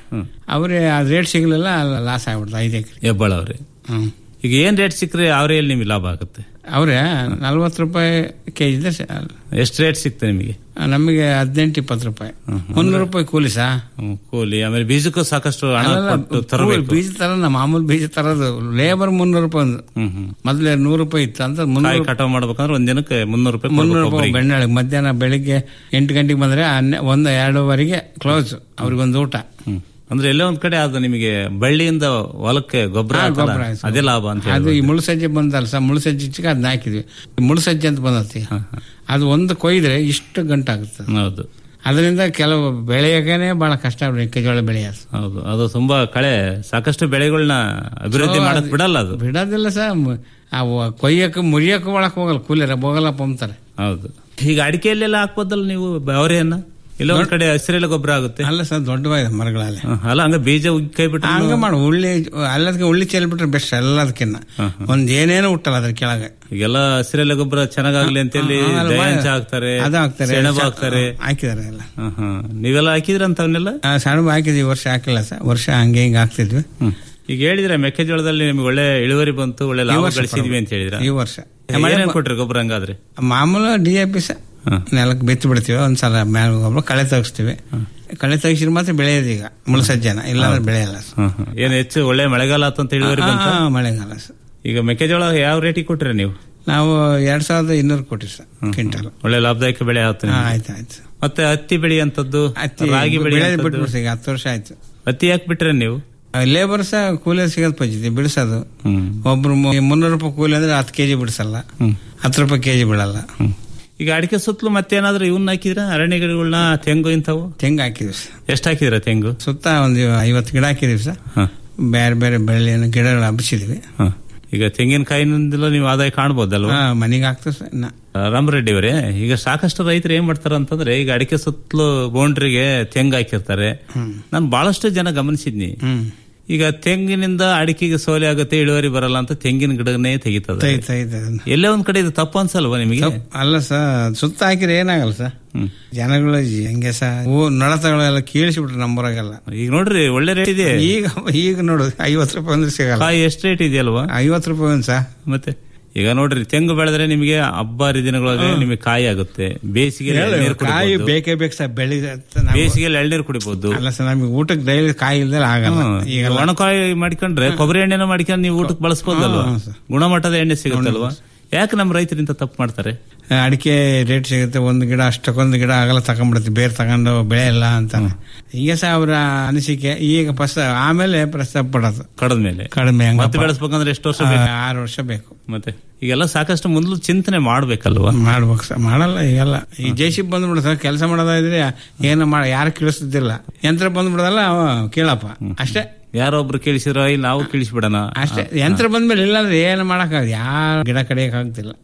ಅವರೇ ಅದು ರೇಟ್ ಸಿಗ್ಲಿಲ್ಲ ಲಾಸ್ ಆಗ್ಬಿಡ್ತು ಐದು ಎಕರೆ ಹೆಬ್ಬಾಳ ಅವ್ರೆ ಹ್ಮ್ ಈಗ ಏನ್ ರೇಟ್ ಸಿಕ್ಕರೆ ಅವ್ರೇಲಿ ನಿಮ್ಗೆ ಲಾಭ ಆಗುತ್ತೆ ಅವರೇ ನಲ್ವತ್ತು ರೂಪಾಯಿ ಕೆ ಜಿ ಎಷ್ಟು ರೇಟ್ ಸಿಗ್ತದೆ ನಿಮಗೆ ನಮಗೆ ಹದಿನೆಂಟು ಇಪ್ಪತ್ತು ರೂಪಾಯಿ ಮುನ್ನೂರು ರೂಪಾಯಿ ಕೂಲಿ ಸಾ ಹ್ಮ್, ಕೂಲಿ ಆಮೇಲೆ ಬೀಜಕ್ಕೂ ಸಾಕಷ್ಟು ಹಣ ಅಲ್ಲಲ್ಲ, ಕೊಟ್ಟು ಕೂಲಿ ತರಬೇಕು ಬೀಜ ತರ ನಮ್ಮ ಮಾಮೂಲಿ ಬೀಜ ತರೋದು ಲೇಬರ್ ಮುನ್ನೂರು ರೂಪಾಯಿ ಒಂದು ಹ್ಮ್ ಹ್ಮ್ ಮೊದಲೇ ನೂರು ರೂಪಾಯಿ ಇತ್ತು ಅಂತ ಕಾಯಿ ಮುನ್ನೂರು ಕಟಾವ್ ಮಾಡ್ಬೇಕಂದ್ರೆ ಒಂದ್ ದಿನಕ್ಕೆ ಮುನ್ನೂರು ರೂಪಾಯಿ ಮುನ್ನೂರು ಕೊಡ್ಬೇಕು ರೂಪಾಯಿ ಒಬ್ರಿಗೆ. ಬೆಣ್ಣೆ ಮಧ್ಯಾಹ್ನ ಬೆಳಿಗ್ಗೆ ಎಂಟು ಗಂಟೆಗೆ ಬಂದ್ರೆ ಹನ್ನೆ- ಒಂದು ಎರಡೂವರೆಗೆ ಕ್ಲೋಸ್ ಅವ್ರಿಗೊಂದು ಊಟ ಹ್ಮ್. ಅಂದ್ರೆ ಎಲ್ಲೋ ಒಂದ್ ಕಡೆ ಅದು ನಿಮಗೆ ಬಳ್ಳಿಯಿಂದ ಹೊಲಕ್ಕೆ ಗೊಬ್ಬರ ಹಾ, ಹಾಕಲ್ಲ, ಗೊಬ್ಬರ ಆಯ್ತು. ಅದೇ ಲಾಭ ಅಂತ ಅದು ಹೇಳಿ ಈ ಮುಳುಸಜ್ಜೆ ಬಂದಲ್ಲ ಸರ್ ಮುಳುಸಜ್ಜೆ ಇಚ್ಚಿಗೆ ಅದನ್ನ ಹಾಕಿದ್ವಿ ಈ ಮುಳುಸಜ್ಜೆ ಅಂತ ಬಂದತಿ ಅದು ಒಂದು ಕೊಯ್ದ್ರೆ ಇಷ್ಟು ಗಂಟಾಗುತ್ತೆ ಹೌದು ಅದರಿಂದ ಕೆಲವು ಬೆಳೆಯೋಕೆ ಬಹಳ ಕಷ್ಟ ಮೆಕ್ಕೆಜೋಳ ಬೆಳೆಯೋದು ಹೌದು ಅದು ತುಂಬಾ ಕಳೆ ಸಾಕಷ್ಟು ಬೆಳೆಗಳನ್ನ ಅಭಿವೃದ್ಧಿ ಸೊ, ಮಾಡಕ್ ಅದು- ಬಿಡಲ್ಲ ಅದು ಬಿಡೋದಿಲ್ಲ ಸರ್ ಮ- ಅವು ಕೊಯ್ಯಕ್ಕೆ ಮುರಿಯಕ್ಕೆ ಒಳಕ್ ಹೋಗಲ್ಲ ಕೂಲಿರ ಹೋಗಲ್ಲಪ್ಪ ಅಂತಾರೆ ಹೌದು ಈಗ ಅಡಿಕೆಯಲ್ಲೆಲ್ಲ ಹಾಕ್ಬೋದಲ್ಲ ನೀವು ಅವರೆಯನ್ನ ಇಲ್ಲ ಒಂದ್ ಕಡೆ ಹಸಿರೆಲ್ಲ ಗೊಬ್ಬರ ಆಗುತ್ತೆ ಅಲ್ಲ ಸರ್ ದೊಡ್ಡವಾಗಿದೆ ಮರಗಳಲ್ಲಿ ಹ, ಅಲ್ಲ ಹಂಗ ಬೀಜ ಉಗ್ಗಿ ಕೈ ಬಿಟ್ಟು ಹಂಗ ಮಾಡು ಉಳ್ಳಿ ಎಲ್ಲದಕ್ಕೆ ಉಳ್ಳಿ ಚೆಲ್ಬಿಟ್ರೆ ಬೆಸ್ಟ್ ಎಲ್ಲದಕ್ಕಿನ್ನ ಒಂದ್ ಏನೇನು ಹುಟ್ಟಲ್ಲ ಅದ್ರ ಕೆಳಗೆ ಈಗೆಲ್ಲ ಹಸಿರೆಲ್ಲ ಗೊಬ್ಬರ ಚೆನ್ನಾಗಾಗ್ಲಿ ಅಂತ ಹೇಳಿ ಹಾ, ಅಲ್ಲ, ಜಯಂಚ ಹಾಕ್ತಾರೆ ಅದು ಹಾಕ್ತಾರೆ ಸೆಣಬು ಸ- ಹಾಕ್ತಾರೆ ಹಾಕಿದ್ದಾರೆ ಎಲ್ಲ ಹ, ಹ. ನೀವೆಲ್ಲ ಹಾಕಿದ್ರ ಅಂತವನ್ನೆಲ್ಲ ಆ, ಸೆಣಬು ಹಾಕಿದ್ವಿ ಈ ವರ್ಷ ಹಾಕಿಲ್ಲ ಸರ್ ವರ್ಷ ಹಂಗೆ ಹಿಂಗೆ ಹಾಕ್ತಿದ್ವಿ ಈಗ ಹೇಳಿದ್ರೆ ಮೆಕ್ಕೆಜೋಳದಲ್ಲಿ ನಿಮ್ಗೆ ಒಳ್ಳೆ ಇಳುವರಿ ಬಂತು ಒಳ್ಳೆ ಈ ಲಾಭ ವರ್ಷ ಗಳಿಸಿದ್ವಿ ಅಂತ ಹೇಳಿದ್ರ ಈ ವರ್ಷ ಏನೇನ್ ಕೊಟ್ರಿ ಗೊಬ್ಬರ ಹಂಗಾದ್ರೆ ಮಾಮೂಲು ಡಿ ಎ ಪಿ ಸರ್ ನೆಲಕ್ಕೆ ಬಿತ್ತು ಬಿಡ್ತೀವಿ ಒಂದ್ಸಲ ಮೇಲೆ ಗೊಬ್ಬರ ಕಳೆ ತೆಗಿಸ್ತೀವಿ ಕಳೆ ತೆಗಿಸಿದ್ರೆ ಮಾತ್ರ ಬೆಳೆಯೋದು ಈಗ ಮುಳ್ಸಜ್ಜನ ಇಲ್ಲಾಂದ್ರೆ ಬೆಳೆಯಲ್ಲ ಸರ್. ಹ, ಹ. ಏನ್ ಹೆಚ್ಚು ಒಳ್ಳೆ ಮಳೆಗಾಲ ಆತು ಅಂತ ಇಳುವರಿ ಆ, ಬಂತ ಆ, ಮಳೆಗಾಲ ಸರ್ ಈಗ ಮೆಕ್ಕೆಜೋಳ ಯಾವ ರೇಟಿಗೆ ಕೊಟ್ರಿ ನೀವು ನಾವು ಎರಡ್ ಸಾವಿರದ ಇನ್ನೂರು ಕೊಟ್ಟಿವಿ ಸರ್ ಕ್ವಿಂಟಲ್ ಒಳ್ಳೆ ಲಾಭದಾಯಕ ಬೆಳೆ ಆಯ್ತು ಹಾ, ನಿಮ್ಗೆ. ಆಯ್ತು ಆಯ್ತು ಮತ್ತೆ ಹತ್ತಿ ಬೆಳೆ ಅಂತದ್ದು ಹತ್ತಿ ರಾಗಿ ಬೆಳೆ ಬೆಳೆಯೋದು ಅಂತದ್ದು? ಬಿಟ್ಬಿಡ್ಸಿ ಈಗ ಹತ್ತು ವರ್ಷ ಆಯ್ತು ಹತ್ತಿ ಯಾಕೆ ಬಿಟ್ರೆ ನೀವು ಲೇಬರ್ ಸಹ ಕೂಲಿ ಸಿಗೋದು ಪಂಚಾಯ್ತಿ ಬಿಡಿಸೋದು ಹ್ಮ್ ಒಬ್ರು ಮು- ಮುನ್ನೂರು ರೂಪಾಯಿ ಕೂಲಿ ಅಂದ್ರೆ ಹತ್ತು ಕೆಜಿ ಬಿಡಿಸಲ್ಲ ಹತ್ತು ರೂಪಾಯಿ ಕೆಜಿ ಬಿಡಲ್ಲ ಈಗ ಅಡಿಕೆ ಸುತ್ತಲೂ ಮತ್ತೇನಾದ್ರೂ ಇವನ್ನ ಹಾಕಿದ್ರ ಅರಣ್ಯ ಗಿಡಗಳನ್ನ ತೆಂಗು ಇಂಥವು ತೆಂಗು ಹಾಕಿದ್ವಿ ಸರ್ ಎಷ್ಟು ಹಾಕಿದ್ರ ತೆಂಗು ಸುತ್ತ ಒಂದು ಐವತ್ತು ಗಿಡ ಹಾಕಿದೀವಿ ಸರ್ ಹ, ಬೇರೆ ಬೇರೆ ಬೆಳೆಯನ್ನು ಗಿಡಗಳು ಹಬ್ಬಿಸಿದ್ವಿ ಹ. ಈಗ ತೆಂಗಿನಕಾಯಿನಿಂದಲೂ ನೀವು ಆದಾಯ ಕಾಣ್ಬೋದಲ್ವಾ ಹಾ ಮನೆಗೆ ಹಾಕ್ತೀವಿ ಸರ್ ಇನ್ನ ರಾಮರೆಡ್ಡಿ ಅವರೇ ಈಗ ಸಾಕಷ್ಟು ರೈತರು ಏನ್ ಮಾಡ್ತಾರ ಅಂತಂದ್ರೆ ಈಗ ಅಡಿಕೆ ಸುತ್ತಲೂ ಬೌಂಡ್ರಿಗೆ ತೆಂಗು ಹಾಕಿರ್ತಾರೆ ನಾನು ಬಹಳಷ್ಟು ಜನ ಗಮನಿಸಿದ್ನಿ ಹ್ಮ್ ಈಗ ತೆಂಗಿನಿಂದ ಅಡಿಕೆಗೆ ಸೋಲೆ ಆಗುತ್ತೆ ಇಳುವರಿ ಬರಲ್ಲ ಅಂತ ತೆಂಗಿನ ಗಿಡನೇ ತೆಗಿತದೆ ತೈ- ತೈ- ತೈ- ಅದನ್ನ. ಎಲ್ಲೇ ಒಂದ್ ಕಡೆ ಇದು ತಪ್ಪು ಅನ್ಸಲ್ವಾ ನಿಮಗೆ ತಪ್ಪು. ಅಲ್ಲ ಸರ್ ಸುತ್ತ ಹಾಕಿದ್ರೆ ಏನಾಗಲ್ಲ ಸರ್ ಜನಗಳು ಹೆಂಗೆ ಸರ್ ಹೂ ನಡತಗಳೆಲ್ಲ ಕೀಳಿಸಿಬಿಟ್ರು ನಮ್ಮೂರಾಗೆಲ್ಲ ಈಗ ನೋಡ್ರಿ ಒಳ್ಳೆ ರೇಟ್ ಇದೆ ಈಗ ಈಗ ನೋಡು ಐವತ್ತು ರೂಪಾಯಿ ಅಂದ್ರೆ ಸಿಗಲ್ಲ ಕಾಯಿ ಎಷ್ಟು ರೇಟ್ ಇದೆಯಲ್ವಾ ಐವತ್ತು ರೂಪಾಯಿ ಒಂದು ಸರ್ ಮತ್ತೆ ಈಗ ನೋಡ್ರಿ ತೆಂಗು ಬೆಳೆದ್ರೆ ನಿಮಗೆ ಹಬ್ಬ ಹರಿದಿನಗಳಾಗ ನಿಮಗೆ ಕಾಯಿ ಆಗುತ್ತೆ ಬೇಸಿಗೆ ಎಳ್ನೀರು ಕಾಯಿ ಕುಡಿಬಹುದು ಬೇಕೇ ಬೇಕು ಸರ್ ಬೆಳಿ ಬೇಸಿಗೆಯಲ್ಲಿ ಎಳ್ನೀರು ಕುಡಿಬಹುದು ಅಲ್ಲ ಸರ್ ನಮಗೆ ಊಟಕ್ಕೆ ಡೈಲಿ ಕಾಯಿ ಇಲ್ದಲೆ ಆಗಲ್ಲ ಈಗ ಒಣಕಾಯಿ ಮಾಡ್ಕೊಂಡ್ರೆ ಕೊಬ್ಬರಿ ಎಣ್ಣೆನ ಮಾಡ್ಕೊಂಡು ನೀವು ಊಟಕ್ಕೆ ಬಳಸಬಹುದಲ್ವಾ ಹಾ, ಸರ್. ಗುಣಮಟ್ಟದ ಎಣ್ಣೆ ಸಿಗುತ್ತಲ್ವಾ ಯಾಕೆ ನಮ್ಮ ರೈತರಿಂದ ತಪ್ಪು ಮಾಡ್ತಾರೆ ಅಡಿಕೆ ರೇಟ್ ಸಿಗುತ್ತೆ ಒಂದು ಗಿಡ ಅಷ್ಟಕ್ಕೊಂದು ಗಿಡ ಆಗಲ್ಲ ತಗೊಂಡ್ಬಿಡುತ್ತೆ ಬೇರೆ ತಗೊಂಡು ಬೆಳೆಯಲ್ಲ ಅಂತ ಈಗ ಸಹ ಅವರ ಅನಿಸಿಕೆ ಈಗ ಫಸ್ಟ್ ಆಮೇಲೆ ಪ್ರಸ್ತಾಪ ಪಡೋದು ಕಡದ ಮೇಲೆ ಕಡಿಮೆ ಹೆಂಗಪ್ಪ? ಮತ್ತೆ ಬೆಳೆಸ್ಬೇಕಂದ್ರೆ ಎಷ್ಟು ವರ್ಷ ಆ, ಬೇಕು ಆರು ವರ್ಷ ಬೇಕು ಮತ್ತೆ ಈಗೆಲ್ಲ ಸಾಕಷ್ಟು ಮೊದಲು ಚಿಂತನೆ ಮಾಡ್ಬೇಕಲ್ವಾ ಮಾಡ್ಬೇಕು ಸರ್ ಮಾಡಲ್ಲ ಈಗೆಲ್ಲ ಈ ಜೆ ಸಿ ಬಂದ್ಬಿಡ ಸರ್ ಕೆಲಸ ಮಾಡೋದಾದ್ರೆ ಏನು ಮಾಡ ಯಾರು ಕೇಳಿಸ್ತಿದ್ದಿಲ್ಲ ಯಂತ್ರ ಬಂದ್ಬಿಡೋದಲ್ಲ ಅವ ಕೇಳಪ್ಪ ಅಷ್ಟೇ ಯಾರೊಬ್ರು ಕೇಳಿಸಿರೋ ಇಲ್ಲಿ ನಾವು ಕೇಳಿಸ್ಬಿಡೋಣ ಅಷ್ಟೇ ಯಂತ್ರ ಬಂದ್ಮೇಲೆ ಇಲ್ಲಾಂದ್ರೆ ಏನು ಮಾಡಕ್ಕಾಗ ಯಾರು ಗಿಡ ಕಡಿಯಕ್ ಆಗ್ತಿಲ್ಲ ಹ್ಮ್.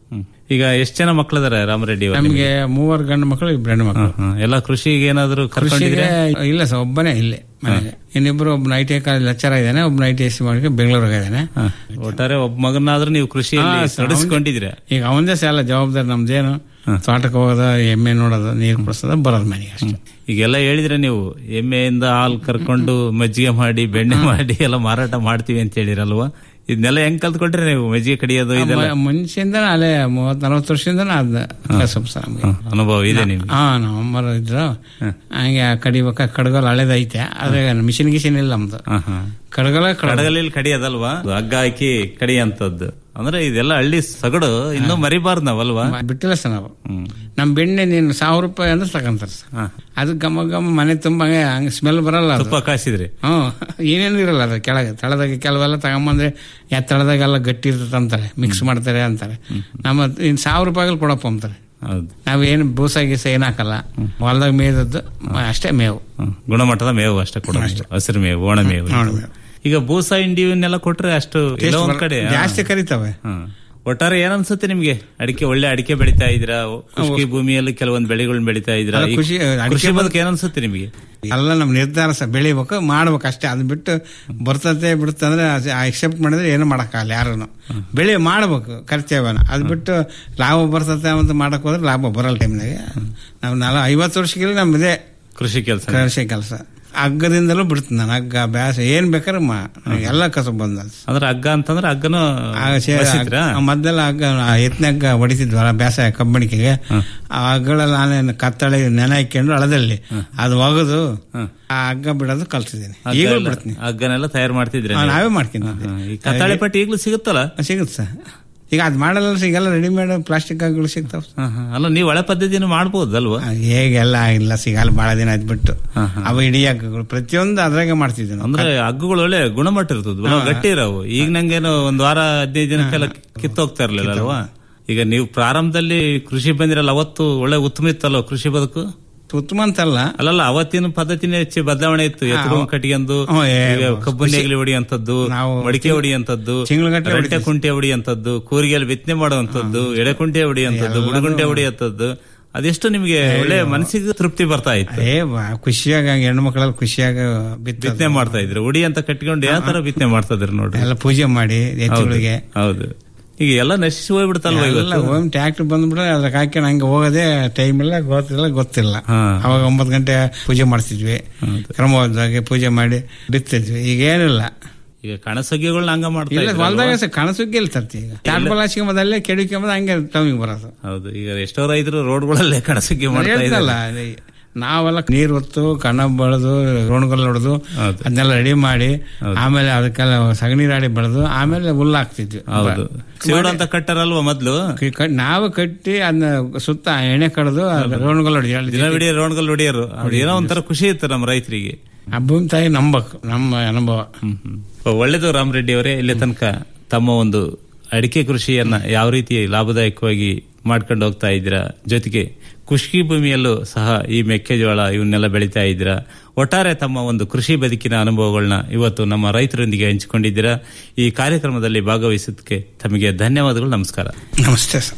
ಈಗ ಎಷ್ಟು ಜನ ಮಕ್ಕಳಿದಾರೆ ರಾಮರೆಡ್ಡಿ ಅವರು ನಮಗೆ ಮೂವರು ಗಂಡು ಮಕ್ಕಳು ಇಬ್ರು ಹೆಣ್ಣು ಮಕ್ಕಳು ಎಲ್ಲ ಕೃಷಿಗೆ ಏನಾದ್ರು ಕೃಷಿಗೆ ಕರ್ಕೊಂಡಿದ್ರೆ ಇಲ್ಲ ಸರ್ ಒಬ್ಬನೇ ಇಲ್ಲೇ ಮನೆಗೆ ಇನ್ನಿಬ್ರು ಒಬ್ಬನ I T I college lecture ಇದ್ದಾನೆ ಒಬ್ಬನ ಐ ಟಿ ಎಸ್ ಮಾಡಿ ಬೆಂಗಳೂರಿಗೆ ಇದ್ದಾನೆ ಒಟ್ಟಾರೆ ಒಬ್ಬ ಮಗನಾದ್ರೂ ನೀವು ಕೃಷಿಯಲ್ಲಿ ಹಾ, ಸರ್, ತೊಡಗಿಸ್ಕೊಂಡಿದ್ದೀರಾ ಈಗ ಅವಂದೇ ಸಾಲ ಜವಾಬ್ದಾರಿ ನಮ್ದೇನು ತೋಟಕ್ಕೆ ಹೋಗೋದು ಎಮ್ಮೆ ನೋಡೋದು ನೀರು ಕುಡಿಸೋದು ಬರೋದು ಮನೆಗೆ ಅಷ್ಟೇ ಈಗೆಲ್ಲ ಹೇಳಿದ್ರೆ ನೀವು ಎಮ್ಮೆಯಿಂದ ಹಾಲು ಕರ್ಕೊಂಡು ಮಜ್ಜಿಗೆ ಮಾಡಿ ಬೆಣ್ಣೆ ಮಾಡಿ ಎಲ್ಲ ಮಾರಾಟ ಮಾಡ್ತೀವಿ ಅಂತ ಹೇಳಿರಲ್ವಾ ಇದನ್ನೆಲ್ಲ ಹೆಂಗ್ ಕಲ್ತ್ಕೊಟ್ರಿ ನೀವು ಮಜ್ಜಿಗೆ ಕಡಿಯೋದು ಇದೆಲ್ಲ ಮ- ಮುಂಚೆಯಿಂದ ಅಲ್ಲೇ ಮೂವತ್ ನಲವತ್ತು ವರ್ಷದಿಂದ ಅದ ಕಸಬ್ ಸರ್ ನಮ್ಗೆ ಅನುಭವ ಇದೆ ನಿಮ್ಗೆ ಹಾ ನಮ್ಮ ಅಮ್ಮರು ಇದ್ರು ಹಂಗೆ ಕಡಿಬೇಕ ಕಡ್ಗೋಲ್ ಹಳೇದೈತೆ ಆದ್ರೆ ಮಿಷಿನ್ ಗಿಷಿನ್ ಇಲ್ಲ ನಮ್ದು ಹಾ, ಹಾ. ಕಡ್ಗೋಲ ಕಡಗಲಲ್ಲಿ ಕಡಿಯೋದಲ್ವಾ ಹಗ್ಗ ಹಾಕಿ ಕಡಿಯಂತದ್ದು ಅಂದ್ರೆ ಇದೆಲ್ಲ ಹಳ್ಳಿ ಸಗಡು ಇನ್ನೂ ಮರಿಬಾರ್ದು ನಾವಲ್ವಾ ಬಿಟ್ಟಿಲ್ಲ ಸರ್ ನಾವು ನಮ್ ಬೆಣ್ಣೆ ನೀನು ಸಾವಿರ ರೂಪಾಯಿ ಅಂದ್ರೆ ತಗೊಂತಾರ ಸರ್ ಅದು ಗಮ ಗಮ ಮನೆ ತುಂಬ ಹಂಗೆ ಹಂಗೆ ಸ್ಮೆಲ್ ಬರಲ್ಲ ಅದು. ತುಪ್ಪ ಕಾಸಿದ್ರಿ ಹ್ಮ್ ಏನೇನು ಇರಲ್ಲ ಅದು ಕೆಳಗೆ ತಳದಾಗ ಕೆಲವೆಲ್ಲ ತಗೊಂಬಂದ್ರೆ ಯಾ ತಳದಾಗೆಲ್ಲ ಗಟ್ಟಿ ಇರ್ತದೆ ಅಂತಾರೆ ಮಿಕ್ಸ್ ಮಾಡ್ತಾರೆ ಅಂತಾರೆ ನಮ್ಮ ಇನ್ ಸಾವಿರ ರೂಪಾಯಿಗಳು ಕೊಡಪ್ಪ ಅಂತಾರೆ ಹೌದು ನಾವೇನು ಬೂಸ ಗೀಸ ಏನ್ ಹಾಕಲ್ಲ ಹೊಲದಾಗ ಮೇಯ್ದದ್ದು ಅಷ್ಟೇ ಮೇವು ಹ್ಮ್. ಗುಣಮಟ್ಟದ ಮೇವು ಅಷ್ಟೇ ಕೊಡೋದು ಹಸಿರು ಮೇವು ಒಣ ಮೇವು ಒಣ ಮೇವು. ಈಗ ಬೂಸ ಇಂಡಿ ಇವನ್ನೆಲ್ಲ ಕೊಟ್ರೆ ಅಷ್ಟು ಎಲ್ಲೋ ಒಂದ್ ಕಡೆ ಹಾ. ಜಾಸ್ತಿ ಕರಿತಾವೆ ಹ್ಮ್. ಒಟ್ಟಾರೆ ಏನ್ ಅನ್ಸುತ್ತೆ ನಿಮ್ಗೆ ಅಡಿಕೆ ಒಳ್ಳೆ ಅಡಿಕೆ ಬೆಳಿತಾ ಇದ್ದೀರಾ ಕೃಷಿ ಭೂಮಿಯಲ್ಲಿ ಕೆಲವೊಂದು ಬೆಳೆಗಳನ್ನ ಬೆಳಿತಾ ಇದ್ದೀರಾ ಅಲ್ಲ, ಈ ಖುಷಿ- ಅಡಿಕೆ ಕೃಷಿ ಬದ್- ಬದುಕು ಏನ್ ಅನ್ಸುತ್ತೆ ನಿಮ್ಗೆ ಎಲ್ಲ ನಮ್ ನಿರ್ಧಾರ ಸಹ ಬೆಳಿಬೇಕು ಮಾಡ್ಬೇಕು ಅಷ್ಟೇ ಅದ್ ಬಿಟ್ಟು ಬರ್ತತೆ ಬಿಡುತ್ತೆ ಅಂದ್ರೆ ಅಕ್ಸೆಪ್ಟ್ ಮಾಡಿದ್ರೆ ಏನು ಮಾಡಕ್ಕಾಗಲ್ಲ ಯಾರು ಬೆಳೆ ಮಾಡ್ಬೇಕು ಕರ್ತವ್ಯನ ಅದ್ ಬಿಟ್ಟು ಲಾಭ ಬರ್ತತೆ ಅಂತ ಮಾಡಕ್ ಹೋದ್ರೆ ಲಾಭ ಬರಲ್ಲ ಟೈಮ್ನಾಗೆ ನಾವು ನಾಲ್ ಐವತ್ತು ವರ್ಷಕ್ಕಿಲ್ಲ ನಮ್ದೇ ಕೃಷಿ ಕೆಲಸ ಕೃಷಿ ಕೆಲಸ ಹಗ್ಗದಿಂದಲೂ ಬಿಡ್ತೀನಿ ನಾನು ಹಗ್ಗ ಬ್ಯಾಸ ಏನ್ ಬೇಕಾದ್ರೆ ಮಾ ಎಲ್ಲ ಕಸ ಬಂದ ಅಂದ್ರೆ ಹಗ್ಗ ಅಂತಂದ್ರೆ ಹಗ್ಗನು ಬಸಿದ್ರಾ? ಮೊದಲೆಲ್ಲ ಹಗ್ಗ ಎತ್ತನ ಹಗ್ಗ ಹೊಡಿತಿದ್ವಲ್ಲ ಬ್ಯಾಸ ಕಬ್ಬಣಿಕೆಗೆ ಆ ಹಗ್ಗಳೆಲ್ಲ ನಾನೇನು ಕತ್ತಳೆ ನೆನೆ ಹಾಕೊಂಡು ಹಳದಲ್ಲಿ ಅದು ಒಗದು ಆ ಹಗ್ಗ ಬಿಡೋದು ಕಲ್ತಿದ್ದೀನಿ ಹಗ್ಗ ಈಗಲೂ ಎಲ್ಲ- ಬಿಡ್ತೀನಿ ಹಗ್ಗನೆಲ್ಲ ತಯಾರು ಮಾಡ್ತಿದ್ರೆ ಹಾ, ನಾವೇ ಮಾಡ್ತೀನಿ ಈ ಕತ್ತಾಳೆ ಪಟ್ಟಿ ಈಗಲೂ ಸಿಗುತ್ತಲ್ಲ ಸಿಗುತ್ತೆ ಸರ್ ಈಗ ಅದು ಮಾಡಲ್ಲ ಸಿಗಲ್ಲ ರೆಡಿಮೇಡ್ ಪ್ಲಾಸ್ಟಿಕ್ ಹಗ್ಗಗಳು ಸಿಗ್ತಾವ ಹಾ, ಹಾ. ಅಲ್ಲ ನೀವು ಒಳ್ಳೆ ಪದ್ಧತಿಯನ್ನು ಮಾಡ್ಬೋದಲ್ವಾ ಹೇಗೆಲ್ಲ ಇಲ್ಲ ಸಿಗಲ್ಲ ಬಹಳ ದಿನ ಆಯ್ತು ಬಿಟ್ಟು ಅವ ಇಡೀ ಹಗ್ಗಗಳು ಪ್ರತಿಯೊಂದು ಅದ್ರಾಗೆ ಮಾಡ್ತಿದ್ವಿ ನಾವು ಅಂದ್ರೆ ಹಗ್ಗಗಳು ಒಳ್ಳೆ ಗುಣಮಟ್ಟ ಇರ್ತದ ಗಟ್ಟಿ ಇರವು ಈಗ ನಂಗೇನು ಒಂದ್ ವಾರ ಹದಿನೈದು ದಿನಕ್ಕೆಲ್ಲ ಕಿತ್ತೋಗ್ತಾ ಇರ್ಲಿಲ್ಲ ಅಲ್ವಾ ಈಗ ನೀವು ಪ್ರಾರಂಭದಲ್ಲಿ ಕೃಷಿ ಬಂದಿರಲ್ಲ ಅವತ್ತು ಒಳ್ಳೆ ಉತ್ತಮ ಇತ್ತಲ್ವ ಕೃಷಿ ಬದುಕು ಉತ್ತಮ ಅಂತಲ್ಲ ಅಲ್ಲಲ್ಲ ಅವತ್ತಿನ ಪದ್ಧತಿನೇ ಹೆಚ್ಚು ಬದಲಾವಣೆ ಇತ್ತು ಎತ್ತುಗಳು ಕಟ್ಟಿಗೆಂದು ಹ್ಮ್, ಏ, ಈಗ ಕಬ್ಬು ನೇಗಿಲು ಹೊಡಿಯಂತದ್ದು ನಾವು ಮಡಿಕೆ ಹೊಡಿಯಂತದ್ದು ತಿಂಗ್ಳುಗಟ್ಲೆ ರೆಟ್ಟೆ ಕುಂಟೆ ಹೊಡಿಯಂತದ್ದು ಕೂರಿಗೆಯಲ್ಲಿ ಬಿತ್ತನೆ ಮಾಡುವಂತದ್ದು ಎಡೆಕುಂಟೆ ಹೊಡಿಯಂತದ್ದು ಬುಡಗುಂಟೆ ಹೊಡಿಯಂತದ್ದು ಅದೆಷ್ಟು ನಿಮಗೆ ಒಳ್ಳೆ ಮನಸ್ಸಿಗೆ ತೃಪ್ತಿ ಬರ್ತಾ ಇತ್ತು ಏ ಬಾ- ಖುಷಿಯಾಗ ಹಂಗೆ ಹೆಣ್ಣು ಮಕ್ಕಳೆಲ್ಲ ಖುಷಿಯಾಗ ಬಿತ್ತ ಬಿತ್ತನೆ ಮಾಡ್ತಾ ಇದ್ರು ಉಡಿ ಅಂತ ಕಟ್ಕೊಂಡು ಯಾವ ತರ ಬಿತ್ತನೆ ಮಾಡ್ತಾ ಇದ್ರು ನೋಡ್ರಿ ಎಲ್ಲ ಪೂಜೆ ಮಾಡಿ ಎತ್ತುಗಳಿಗೆ ಹೌದು ಈಗ ಎಲ್ಲ ನಶಿಸಿ ಹೋಗ್ಬಿಡ್ತಲ್ವಾ ಎಲ್ಲ ಇವತ್ತು ಹೋಮ್ ಟ್ಯಾಕ್ಟರ್ ಬಂದ್ಬಿಟ್ರೆ ಅದ್ರಾಗ ಹಾಕ್ಕೊಂಡು ಹಂಗೆ ಹೋಗೋದೇ ಟೈಮ್ ಇಲ್ಲ ಗೊತ್ತಿಲ್ಲ ಗೊತ್ತಿಲ್ಲ ಹಾ. ಅವಾಗ ಒಂಬತ್ತು ಗಂಟೆ ಪೂಜೆ ಮಾಡ್ತಿದ್ವಿ ಕ್ರಮಬದ್ಧವಾಗಿ ಪೂಜೆ ಮಾಡಿ ಬಿತ್ತಿದ್ವಿ ಈಗ ಏನಿಲ್ಲ ಈಗ ಕಣಸಗ್ಗಿಗಳನ್ನ ಹಂಗ ಮಾಡ್ತಾ ಇಲ್ಲ ಇದ್ರಲ್ವಾ? ಹೊಲ್ದಾಗ ಸಹ ಕಣಸುಗ್ಗಿ ಎಲ್ಲಿ ತರ್ತಿ ಈಗ ಟಾರ್ಪಲ್ ಹಾಸ್ಕೊಂಬುದು ಅಲ್ಲೇ ಕೆಡಿಕೊಂಬುದು ಹಂಗೆ ಟೈಮಿಗೆ ಬರೋದು ಹೌದು ಈಗ ಎಷ್ಟೋ ರೈತರು ರೋಡ್ಗಳಲ್ಲೇ ಕಣಸಗ್ಗಿ ಮಾಡ್ತಾ ಹೇಳ್ತಲ್ಲ ಇದ್ದಾರೆ ನಾವೆಲ್ಲ ನೀರ್ ಹೊತ್ತು ಕಣ ಬೆಳೆದು ರೋಣಗಲ್ ಹೊಡೆದು ಅದನ್ನೆಲ್ಲ ರೆಡಿ ಮಾಡಿ ಆಮೇಲೆ ಅದಕ್ಕೆಲ್ಲ ಸಗಣಿ ರಾಡಿ ಬೆಳೆದು ಆಮೇಲೆ ಹುಲ್ಲು ಹಾಕ್ತಿದ್ವಿ ಹೌದು ಸಿವಡ್ ಅಂತ ಕಟ್ಟಾರಲ್ವಾ ಮೊದ್ಲು ಕಿ- ಕಟ್- ನಾವು ಕಟ್ಟಿ ಅದನ್ನ ಸುತ್ತ ಎಣ್ಣೆ ಕಡ್ದು ರೋಣಗಲ್ ಹೊಡೆದು ದಿನ ಬಿಡಿ ರೋಡ್ಗಳು ಹೊಡಿಯೋರು ಅವ್ರು ಏನೋ ಒಂಥರ ಖುಷಿ ಇತ್ತು ನಮ್ಮ ರೈತರಿಗೆ ಆ ಭೂಮಿ ತಾಯಿ ನಂಬಕ್ ನಮ್ಮ ಅನುಭವ ಹ್ಮ್ ಹ್ಮ್. ಒಳ್ಳೇದು ರಾಮರೆಡ್ಡಿ ಅವರೇ ಇಲ್ಲಿ ತನಕ ತಮ್ಮ ಒಂದು ಅಡಿಕೆ ಕೃಷಿಯನ್ನ ಯಾವ ರೀತಿ ಲಾಭದಾಯಕವಾಗಿ ಮಾಡ್ಕೊಂಡು ಹೋಗ್ತಾ ಇದ್ದೀರಾ ಜೊತೆಗೆ ಕೃಷಿ ಭೂಮಿಯಲ್ಲೂ ಸಹ ಈ ಮೆಕ್ಕೆಜೋಳ ಇವನ್ನೆಲ್ಲ ಬೆಳೀತಾ ಇದ್ದೀರಾ ಒಟ್ಟಾರೆ ತಮ್ಮ ಒಂದು ಕೃಷಿ ಬದುಕಿನ ಅನುಭವಗಳನ್ನ ಇವತ್ತು ನಮ್ಮ ರೈತರೊಂದಿಗೆ ಹಂಚಿಕೊಂಡಿದ್ದೀರಾ ಈ ಕಾರ್ಯಕ್ರಮದಲ್ಲಿ ಭಾಗವಹಿಸೋದಕ್ಕೆ ತಮಗೆ ಧನ್ಯವಾದಗಳು ನಮಸ್ಕಾರ ನಮಸ್ತೆ ಸರ್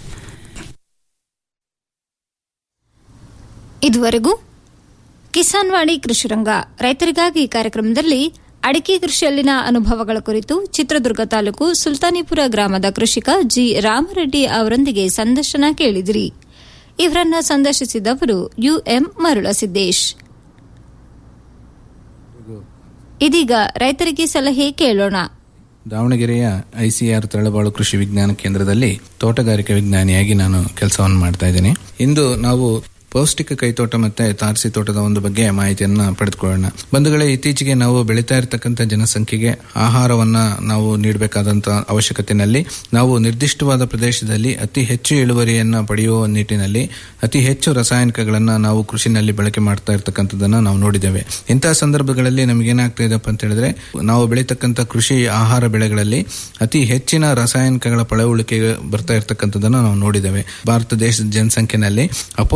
ಇದುವರೆಗೂ ಕಿಸಾನ್ ವಾಣಿ ಕೃಷಿರಂಗ ರೈತರಿಗಾಗಿ ಈ ಕಾರ್ಯಕ್ರಮದಲ್ಲಿ ಅಡಿಕೆ ಕೃಷಿಯಲ್ಲಿನ ಅನುಭವಗಳ ಕುರಿತು ಚಿತ್ರದುರ್ಗ ತಾಲೂಕು ಸುಲ್ತಾನಿಪುರ ಗ್ರಾಮದ ಕೃಷಿಕ ಜಿ ರಾಮರೆಡ್ಡಿ ಅವರೊಂದಿಗೆ ಸಂದರ್ಶನ ಕೇಳಿದಿರಿ ಇವರನ್ನ ಸಂದರ್ಶಿಸಿದವರು ಯುಎಂ ಮರುಳಸಿದ್ದೇಶ್ ಇದೀಗ ರೈತರಿಗೆ ಸಲಹೆ ಕೇಳೋಣ ದಾವಣಗೆರೆಯ ಐಸಿಆರ್ ತಳಬಾಳು ಕೃಷಿ ವಿಜ್ಞಾನ ಕೇಂದ್ರದಲ್ಲಿ ತೋಟಗಾರಿಕೆ ವಿಜ್ಞಾನಿಯಾಗಿ ನಾನು ಕೆಲಸವನ್ನು ಮಾಡ್ತಾ ಇದ್ದೀನಿ ಇಂದು ನಾವು ಪೌಷ್ಟಿಕ ಕೈತೋಟ ಮತ್ತೆ ತಾರಸಿ ತೋಟದ ಒಂದು ಬಗ್ಗೆ ಮಾಹಿತಿಯನ್ನ ಪಡೆದುಕೊಳ್ಳೋಣ ಬಂಧುಗಳೇ ಇತ್ತೀಚೆಗೆ ನಾವು ಬೆಳೀತಾ ಇರತಕ್ಕಂಥ ಜನಸಂಖ್ಯೆಗೆ ಆಹಾರವನ್ನ ನಾವು ನೀಡಬೇಕಾದಂತಹ ಅವಶ್ಯಕತೆಯಲ್ಲಿ ನಾವು ನಿರ್ದಿಷ್ಟವಾದ ಪ್ರದೇಶದಲ್ಲಿ ಅತಿ ಹೆಚ್ಚು ಇಳುವರಿಯನ್ನ ಪಡೆಯುವ ನಿಟ್ಟಿನಲ್ಲಿ ಅತಿ ಹೆಚ್ಚು ರಾಸಾಯನಿಕಗಳನ್ನ ನಾವು ಕೃಷಿನಲ್ಲಿ ಬಳಕೆ ಮಾಡ್ತಾ ಇರ್ತಕ್ಕಂಥದ್ದನ್ನ ನಾವು ನೋಡಿದ್ದೇವೆ ಇಂತಹ ಸಂದರ್ಭಗಳಲ್ಲಿ ನಮಗೇನಾಗ್ತಾ ಇದೆಪ್ಪ ಅಂತ ಹೇಳಿದ್ರೆ ನಾವು ಬೆಳೀತಕ್ಕಂಥ ಕೃಷಿ ಆಹಾರ ಬೆಳೆಗಳಲ್ಲಿ ಅತಿ ಹೆಚ್ಚಿನ ರಾಸಾಯನಿಕಗಳ ಪಳವಳಿಕೆ ಬರ್ತಾ ಇರ್ತಕ್ಕಂಥದ್ದನ್ನ ನಾವು ನೋಡಿದ್ದೇವೆ ಭಾರತ ದೇಶದ ಜನಸಂಖ್ಯೆನಲ್ಲಿ ಅಪೌಷ್ಟಿಕತೆ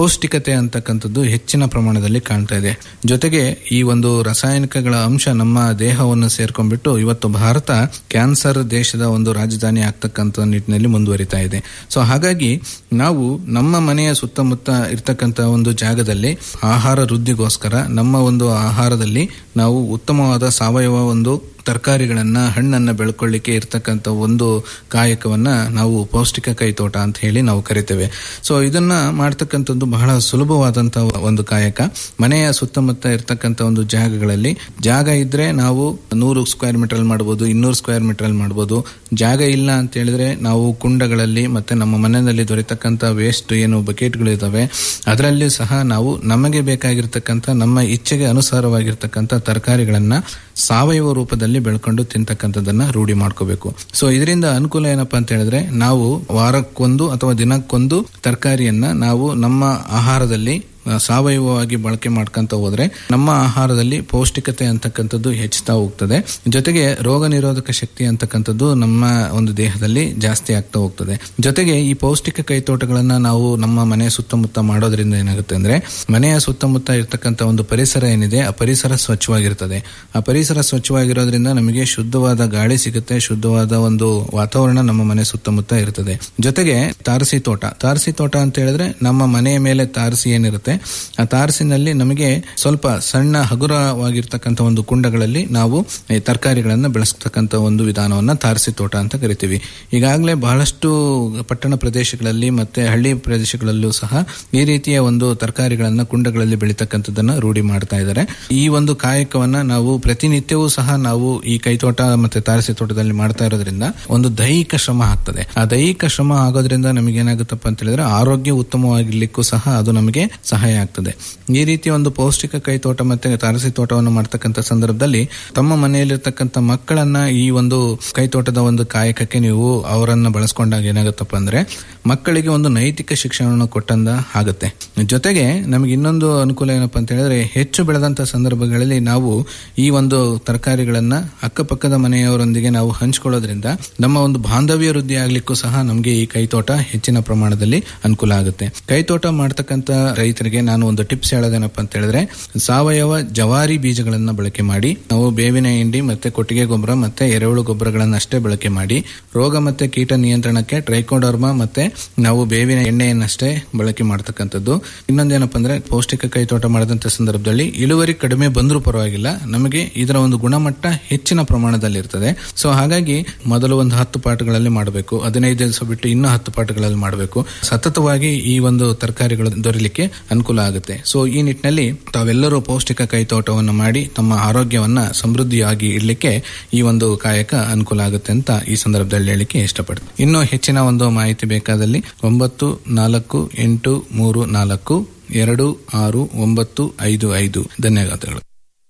ಕೊರತೆ ಅಂತಕ್ಕಂಥದ್ದು ಹೆಚ್ಚಿನ ಪ್ರಮಾಣದಲ್ಲಿ ಕಾಣ್ತಾ ಇದೆ ಜೊತೆಗೆ ಈ ಒಂದು ರಾಸಾಯನಿಕಗಳ ಅಂಶ ನಮ್ಮ ದೇಹವನ್ನು ಸೇರ್ಕೊಂಡ್ಬಿಟ್ಟು ಇವತ್ತು ಭಾರತ ಕ್ಯಾನ್ಸರ್ ದೇಶದ ಒಂದು ರಾಜಧಾನಿ ಆಗ್ತಕ್ಕಂಥ ನಿಟ್ಟಿನಲ್ಲಿ ಮುಂದುವರಿತಾ ಇದೆ ಸೊ ಹಾಗಾಗಿ ನಾವು ನಮ್ಮ ಮನೆಯ ಸುತ್ತಮುತ್ತ ಇರ್ತಕ್ಕಂಥ ಒಂದು ಜಾಗದಲ್ಲಿ ಆಹಾರ ವೃದ್ಧಿಗೋಸ್ಕರ ನಮ್ಮ ಒಂದು ಆಹಾರದಲ್ಲಿ ನಾವು ಉತ್ತಮವಾದ ಸಾವಯವ ಒಂದು ತರಕಾರಿಗಳನ್ನ ಹಣ್ಣನ್ನ ಬೆಳ್ಕೊಳ್ಳಿಕ್ಕೆ ಇರ್ತಕ್ಕಂಥ ಒಂದು ಕಾಯಕವನ್ನ ನಾವು ಪೌಷ್ಟಿಕ ಕೈತೋಟ ಅಂತ ಹೇಳಿ ನಾವು ಕರಿತೇವೆ ಸೊ ಇದನ್ನ ಮಾಡ್ತಕ್ಕಂಥದ್ದು ಬಹಳ ಸುಲಭವಾದಂತಹ ಒಂದು ಕಾಯಕ ಮನೆಯ ಸುತ್ತಮುತ್ತ ಇರ್ತಕ್ಕಂಥ ಒಂದು ಜಾಗಗಳಲ್ಲಿ ಜಾಗ ಇದ್ರೆ ನಾವು ನೂರು ಸ್ಕ್ವೇರ್ ಮೀಟರ್ ಮಾಡಬಹುದು ಇನ್ನೂರು ಸ್ಕ್ವೇರ್ ಮೀಟರ್ ಮಾಡಬಹುದು ಜಾಗ ಇಲ್ಲ ಅಂತ ಹೇಳಿದ್ರೆ ನಾವು ಕುಂಡಗಳಲ್ಲಿ ಮತ್ತೆ ನಮ್ಮ ಮನೆಯಲ್ಲಿ ದೊರೆತಕ್ಕಂಥ ವೇಸ್ಟ್ ಏನು ಬಕೆಟ್ಗಳು ಇದಾವೆ ಅದರಲ್ಲಿ ಸಹ ನಾವು ನಮಗೆ ಬೇಕಾಗಿರ್ತಕ್ಕಂಥ ನಮ್ಮ ಇಚ್ಛೆಗೆ ಅನುಸಾರವಾಗಿರ್ತಕ್ಕಂಥ ತರಕಾರಿಗಳನ್ನ ಸಾವಯವ ರೂಪದಲ್ಲಿ ಬೆಳ್ಕೊಂಡು ತಿಂತಕ್ಕಂಥದ್ದನ್ನ ರೂಢಿ ಮಾಡ್ಕೋಬೇಕು ಸೊ ಇದರಿಂದ ಅನುಕೂಲ ಏನಪ್ಪಾ ಅಂತ ಹೇಳಿದ್ರೆ ನಾವು ವಾರಕ್ಕೊಂದು ಅಥವಾ ದಿನಕ್ಕೊಂದು ತರಕಾರಿಯನ್ನ ನಾವು ನಮ್ಮ ಆಹಾರದಲ್ಲಿ ಆ, ಸಾವಯವವಾಗಿ ಬಳಕೆ ಮಾಡ್ಕೊಂತ ಹೋದ್ರೆ ನಮ್ಮ ಆಹಾರದಲ್ಲಿ ಪೌಷ್ಟಿಕತೆ ಅಂತಕ್ಕಂಥದ್ದು ಹೆಚ್ಚುತ್ತಾ ಹೋಗ್ತದೆ ಜೊತೆಗೆ ರೋಗ ನಿರೋಧಕ ಶಕ್ತಿ ಅಂತಕ್ಕಂಥದ್ದು ನಮ್ಮ ಒಂದು ದೇಹದಲ್ಲಿ ಜಾಸ್ತಿ ಆಗ್ತಾ ಹೋಗ್ತದೆ ಜೊತೆಗೆ ಈ ಪೌಷ್ಟಿಕ ಕೈತೋಟಗಳನ್ನ ನಾವು ನಮ್ಮ ಮನೆ ಸುತ್ತಮುತ್ತ ಮಾಡೋದ್ರಿಂದ ಏನಾಗುತ್ತೆ ಅಂದ್ರೆ ಮನೆಯ ಸುತ್ತಮುತ್ತ ಇರ್ತಕ್ಕಂಥ ಒಂದು ಪರಿಸರ ಏನಿದೆ ಆ ಪರಿಸರ ಸ್ವಚ್ಛವಾಗಿರ್ತದೆ ಆ ಪರಿಸರ ಸ್ವಚ್ಛವಾಗಿರೋದ್ರಿಂದ ನಮಗೆ ಶುದ್ಧವಾದ ಗಾಳಿ ಸಿಗುತ್ತೆ ಶುದ್ಧವಾದ ಒಂದು ವಾತಾವರಣ ನಮ್ಮ ಮನೆ ಸುತ್ತಮುತ್ತ ಇರ್ತದೆ ಜೊತೆಗೆ ತಾರಸಿ ತೋಟ ತಾರಸಿ ತೋಟ ಅಂತ ಹೇಳಿದ್ರೆ ನಮ್ಮ ಮನೆಯ ಮೇಲೆ ತಾರಸಿ ಏನಿರುತ್ತೆ ಆ ತಾರಸಿನಲ್ಲಿ ನಮಗೆ ಸ್ವಲ್ಪ ಸಣ್ಣ ಹಗುರವಾಗಿರ್ತಕ್ಕಂಥ ಒಂದು ಕುಂಡಗಳಲ್ಲಿ ನಾವು ಈ ತರಕಾರಿಗಳನ್ನ ಬೆಳೆಸ್ತಕ್ಕಂಥ ಒಂದು ವಿಧಾನವನ್ನ ತಾರಸಿ ತೋಟ ಅಂತ ಕರಿತೀವಿ ಈಗಾಗಲೇ ಬಹಳಷ್ಟು ಪಟ್ಟಣ ಪ್ರದೇಶಗಳಲ್ಲಿ ಮತ್ತೆ ಹಳ್ಳಿ ಪ್ರದೇಶಗಳಲ್ಲೂ ಸಹ ಈ ರೀತಿಯ ಒಂದು ತರಕಾರಿಗಳನ್ನ ಕುಂಡಗಳಲ್ಲಿ ಬೆಳೀತಕ್ಕಂಥದ್ದನ್ನ ರೂಢಿ ಮಾಡ್ತಾ ಇದ್ದಾರೆ ಈ ಒಂದು ಕಾಯಕವನ್ನ ನಾವು ಪ್ರತಿನಿತ್ಯವೂ ಸಹ ನಾವು ಈ ಕೈತೋಟ ಮತ್ತೆ ತಾರಸಿ ತೋಟದಲ್ಲಿ ಮಾಡ್ತಾ ಇರೋದ್ರಿಂದ ಒಂದು ದೈಹಿಕ ಶ್ರಮ ಆಗ್ತದೆ ಆ ದೈಹಿಕ ಶ್ರಮ ಆಗೋದ್ರಿಂದ ನಮಗೆ ಏನಾಗುತ್ತಪ್ಪ ಅಂತ ಹೇಳಿದ್ರೆ ಆರೋಗ್ಯ ಉತ್ತಮವಾಗಿರ್ಲಿಕ್ಕೂ ಸಹ ಅದು ನಮಗೆ ಸಹಾಯ ಆಗ್ತದೆ ಈ ರೀತಿ ಒಂದು ಪೌಷ್ಟಿಕ ಕೈತೋಟ ಮತ್ತೆ ತಾರಸಿ ತೋಟವನ್ನು ಮಾಡ್ತಕ್ಕಂಥ ಸಂದರ್ಭದಲ್ಲಿ ತಮ್ಮ ಮನೆಯಲ್ಲಿರ್ತಕ್ಕಂಥ ಮಕ್ಕಳನ್ನ ಈ ಒಂದು ಕೈತೋಟದ ಒಂದು ಕಾಯಕಕ್ಕೆ ನೀವು ಅವರನ್ನ ಬಳಸ್ಕೊಂಡಾಗ ಏನಾಗುತ್ತಪ್ಪ ಅಂದ್ರೆ ಮಕ್ಕಳಿಗೆ ಒಂದು ನೈತಿಕ ಶಿಕ್ಷಣವನ್ನು ಕೊಟ್ಟಂದ ಆಗುತ್ತೆ ಜೊತೆಗೆ ನಮಗೆ ಇನ್ನೊಂದು ಅನುಕೂಲ ಏನಪ್ಪಾ ಅಂತ ಹೇಳಿದ್ರೆ ಹೆಚ್ಚು ಬೆಳೆದಂತ ಸಂದರ್ಭಗಳಲ್ಲಿ ನಾವು ಈ ಒಂದು ತರಕಾರಿಗಳನ್ನ ಅಕ್ಕಪಕ್ಕದ ಮನೆಯವರೊಂದಿಗೆ ನಾವು ಹಂಚ್ಕೊಳ್ಳೋದ್ರಿಂದ ನಮ್ಮ ಒಂದು ಬಾಂಧವ್ಯ ವೃದ್ಧಿ ಆಗ್ಲಿಕ್ಕೂ ಸಹ ನಮಗೆ ಈ ಕೈತೋಟ ಹೆಚ್ಚಿನ ಪ್ರಮಾಣದಲ್ಲಿ ಅನುಕೂಲ ಆಗುತ್ತೆ ಕೈತೋಟ ಮಾಡ್ತಕ್ಕಂಥ ರೈತರಿಗೆ ನಾನು ಒಂದು ಟಿಪ್ಸ್ ಹೇಳೋದೇನಪ್ಪ ಅಂತ ಹೇಳಿದ್ರೆ ಸಾವಯವ ಜವಾರಿ ಬೀಜಗಳನ್ನ ಬಳಕೆ ಮಾಡಿ ನಾವು ಬೇವಿನ ಹಿಂಡಿ ಮತ್ತೆ ಕೊಟ್ಟಿಗೆ ಗೊಬ್ಬರ ಮತ್ತೆ ಎರೆಹುಳು ಗೊಬ್ಬರಗಳನ್ನ ಅಷ್ಟೇ ಬಳಕೆ ಮಾಡಿ ರೋಗ ಮತ್ತೆ ಕೀಟ ನಿಯಂತ್ರಣಕ್ಕೆ ಟ್ರೈಕೋಡರ್ಮ ಮತ್ತೆ ನಾವು ಬೇವಿನ ಎಣ್ಣೆಯನ್ನಷ್ಟೇ ಬಳಕೆ ಮಾಡ್ತಕ್ಕಂಥದ್ದು ಇನ್ನೊಂದೇನಪ್ಪ ಅಂದ್ರೆ ಪೌಷ್ಟಿಕ ಕೈತೋಟ ಮಾಡಿದಂತ ಸಂದರ್ಭದಲ್ಲಿ ಇಳುವರಿ ಕಡಿಮೆ ಬಂದರೂ ಪರವಾಗಿಲ್ಲ ನಮಗೆ ಇದರ ಒಂದು ಗುಣಮಟ್ಟ ಹೆಚ್ಚಿನ ಪ್ರಮಾಣದಲ್ಲಿ ಇರ್ತದೆ ಸೊ ಹಾಗಾಗಿ ಮೊದಲು ಒಂದು ಹತ್ತು ಪಾಠಗಳಲ್ಲಿ ಮಾಡಬೇಕು ಹದಿನೈದು ದಿವಸ ಬಿಟ್ಟು ಇನ್ನೂ ಹತ್ತು ಪಾಠಗಳಲ್ಲಿ ಮಾಡಬೇಕು ಸತತವಾಗಿ ಈ ಒಂದು ತರಕಾರಿಗಳು ದೊರೆಯಲಿಕ್ಕೆ ಅನುಕೂಲ ಆಗುತ್ತೆ ಸೊ ಈ ನಿಟ್ಟಿನಲ್ಲಿ ತಾವೆಲ್ಲರೂ ಪೌಷ್ಟಿಕ ಕೈತೋಟವನ್ನು ಮಾಡಿ ತಮ್ಮ ಆರೋಗ್ಯವನ್ನ ಸಮೃದ್ಧಿಯಾಗಿ ಇಡ್ಲಿಕ್ಕೆ ಈ ಒಂದು ಕಾಯಕ ಅನುಕೂಲ ಆಗುತ್ತೆ ಅಂತ ಈ ಸಂದರ್ಭದಲ್ಲಿ ಹೇಳಲಿಕ್ಕೆ ಇಷ್ಟಪಡ್ತೀನಿ ಇನ್ನು ಹೆಚ್ಚಿನ ಒಂದು ಮಾಹಿತಿ ಬೇಕಾದಲ್ಲಿ ಒಂಬತ್ತು ನಾಲ್ಕು ಎಂಟು ಮೂರು ನಾಲ್ಕು ಎರಡು ಆರು ಒಂಬತ್ತು ಐದು ಐದು ಧನ್ಯವಾದಗಳು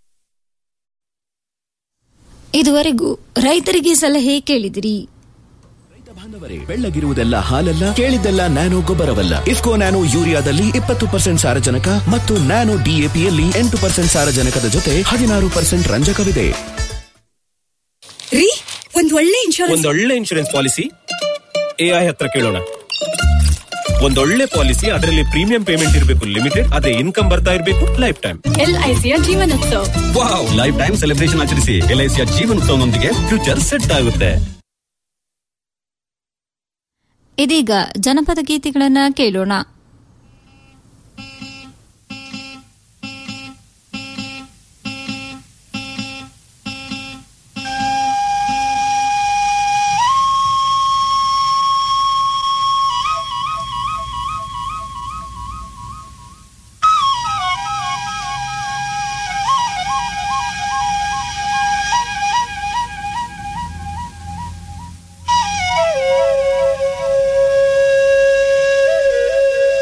ಇದುವರೆಗೂ ರೈತರಿಗೆ ಸಲಹೆ ಕೇಳಿದಿರಿ ಬೆಳ್ಳಗಿರುವುದೆಲ್ಲ ಹಾಲಲ್ಲ ಕೇಳಿದ್ದೆಲ್ಲ ನ್ಯಾನೋ ಗೊಬ್ಬರವಲ್ಲ ಇಫ್ಕೋ ನ್ಯಾನೋ ಯೂರಿಯಾದಲ್ಲಿ ಇಪ್ಪತ್ತು ಪರ್ಸೆಂಟ್ ಸಾರಜನಕ ಮತ್ತು ನ್ಯಾನೋ ಡಿಎಪಿಯಲ್ಲಿ ಎಂಟು ಪರ್ಸೆಂಟ್ ಸಾರಜನಕದ ಜೊತೆ ಹದಿನಾರು ಪರ್ಸೆಂಟ್ ರಂಜಕವಿದೆ ರೀ ಒಂದ್ ಒಳ್ಳೆ ಇನ್ಶೂರೆನ್ಸ್ ಒಂದೊಳ್ಳೆ ಇನ್ಶೂರೆನ್ಸ್ ಪಾಲಿಸಿ ಎಐ ಹತ್ರ ಕೇಳೋಣ ಒಂದೊಳ್ಳೆ ಪಾಲಿಸಿ ಅದರಲ್ಲಿ ಪ್ರೀಮಿಯಂ ಪೇಮೆಂಟ್ ಇರಬೇಕು ಲಿಮಿಟೆಡ್ ಅದೇ ಇನ್ಕಮ್ ಬರ್ತಾ ಇರಬೇಕು ಲೈಫ್ ಟೈಮ್ ಎಲ್ಐಸಿಯ Jeevanotsava wow lifetime celebration ಆಚರಿಸಿ ಎಲ್ಐಸಿಯ ಜೀವನೋತ್ಸವನೊಂದಿಗೆ ಫ್ಯೂಚರ್ ಸೆಟ್ ಆಗುತ್ತೆ ಇದೀಗ ಜನಪದ ಗೀತೆಗಳನ್ನ ಕೇಳೋಣ Thank you.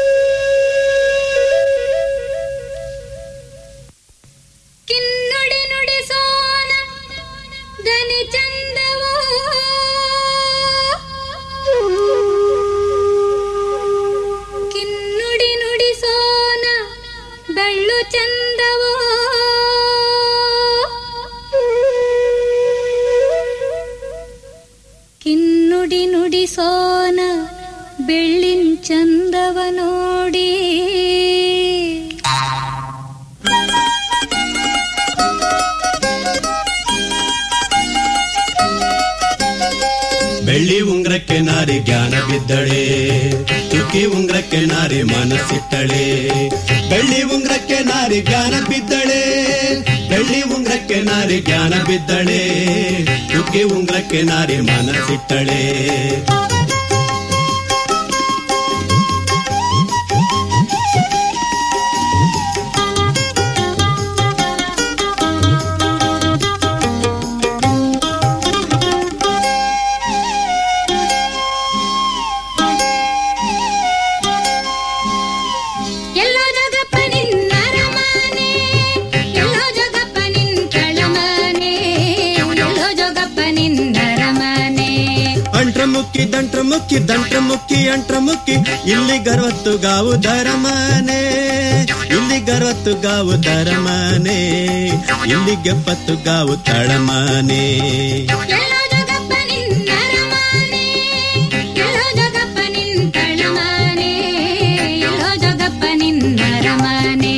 ಬೆಳ್ಳಿ ಉಂಗ್ರಕ್ಕೆ ನಾರಿ ಜ್ಞಾನ ಬಿದ್ದಳೆ ಚುಕ್ಕಿ ಉಂಗ್ರಕ್ಕೆ ನಾರಿ ಮನಸ್ಸಿಟ್ಟಳೆ ಬೆಳ್ಳಿ ಉಂಗ್ರಕ್ಕೆ ನಾರಿ ಜ್ಞಾನ ಬಿದ್ದಳೆ ಬೆಳ್ಳಿ ಉಂಗ್ರಕ್ಕೆ ನಾರಿ ಜ್ಞಾನ ಬಿದ್ದಳೆ ಚುಕ್ಕಿ ಉಂಗ್ರಕ್ಕೆ ನಾರಿ ಮನಸ್ಸಿಟ್ಟಳೆ ಎಲ್ಲೋ ಜಗಪ್ಪ ನಿನ್ನರಮನೆ ಎಲ್ಲೋ ಜಗಪ್ಪ ನಿನ್ ಕಳಮನೆ ಎಲ್ಲೋ ಜಗಪ್ಪ ನಿನ್ನರಮನೆ ಅಂಟ್ರ ಮುಕ್ಕಿ ದಂಟ್ರ ಮುಕ್ಕಿ ದಂಟ್ರ ಮುಕ್ಕಿ ಅಂಟ್ರ ಮುಕ್ಕಿ ಇಲ್ಲಿ ಗರ್ವತ್ತು ಗಾವು ದರಮನೆ ಇಲ್ಲಿ ಗರ್ವತ್ತು ಗಾವು ದರಮನೆ ಇಲ್ಲಿ ಗೆಪ್ಪತ್ತು ಗಾವು ತಳಮನೆ ಎಲ್ಲೋ ಜಗಪ್ಪ ನಿನ್ನರಮನೆ ಎಲ್ಲೋ ಜಗಪ್ಪ ನಿನ್ ಕಳಮನೆ ಎಲ್ಲೋ ಜಗಪ್ಪ ನಿನ್ನರಮನೆ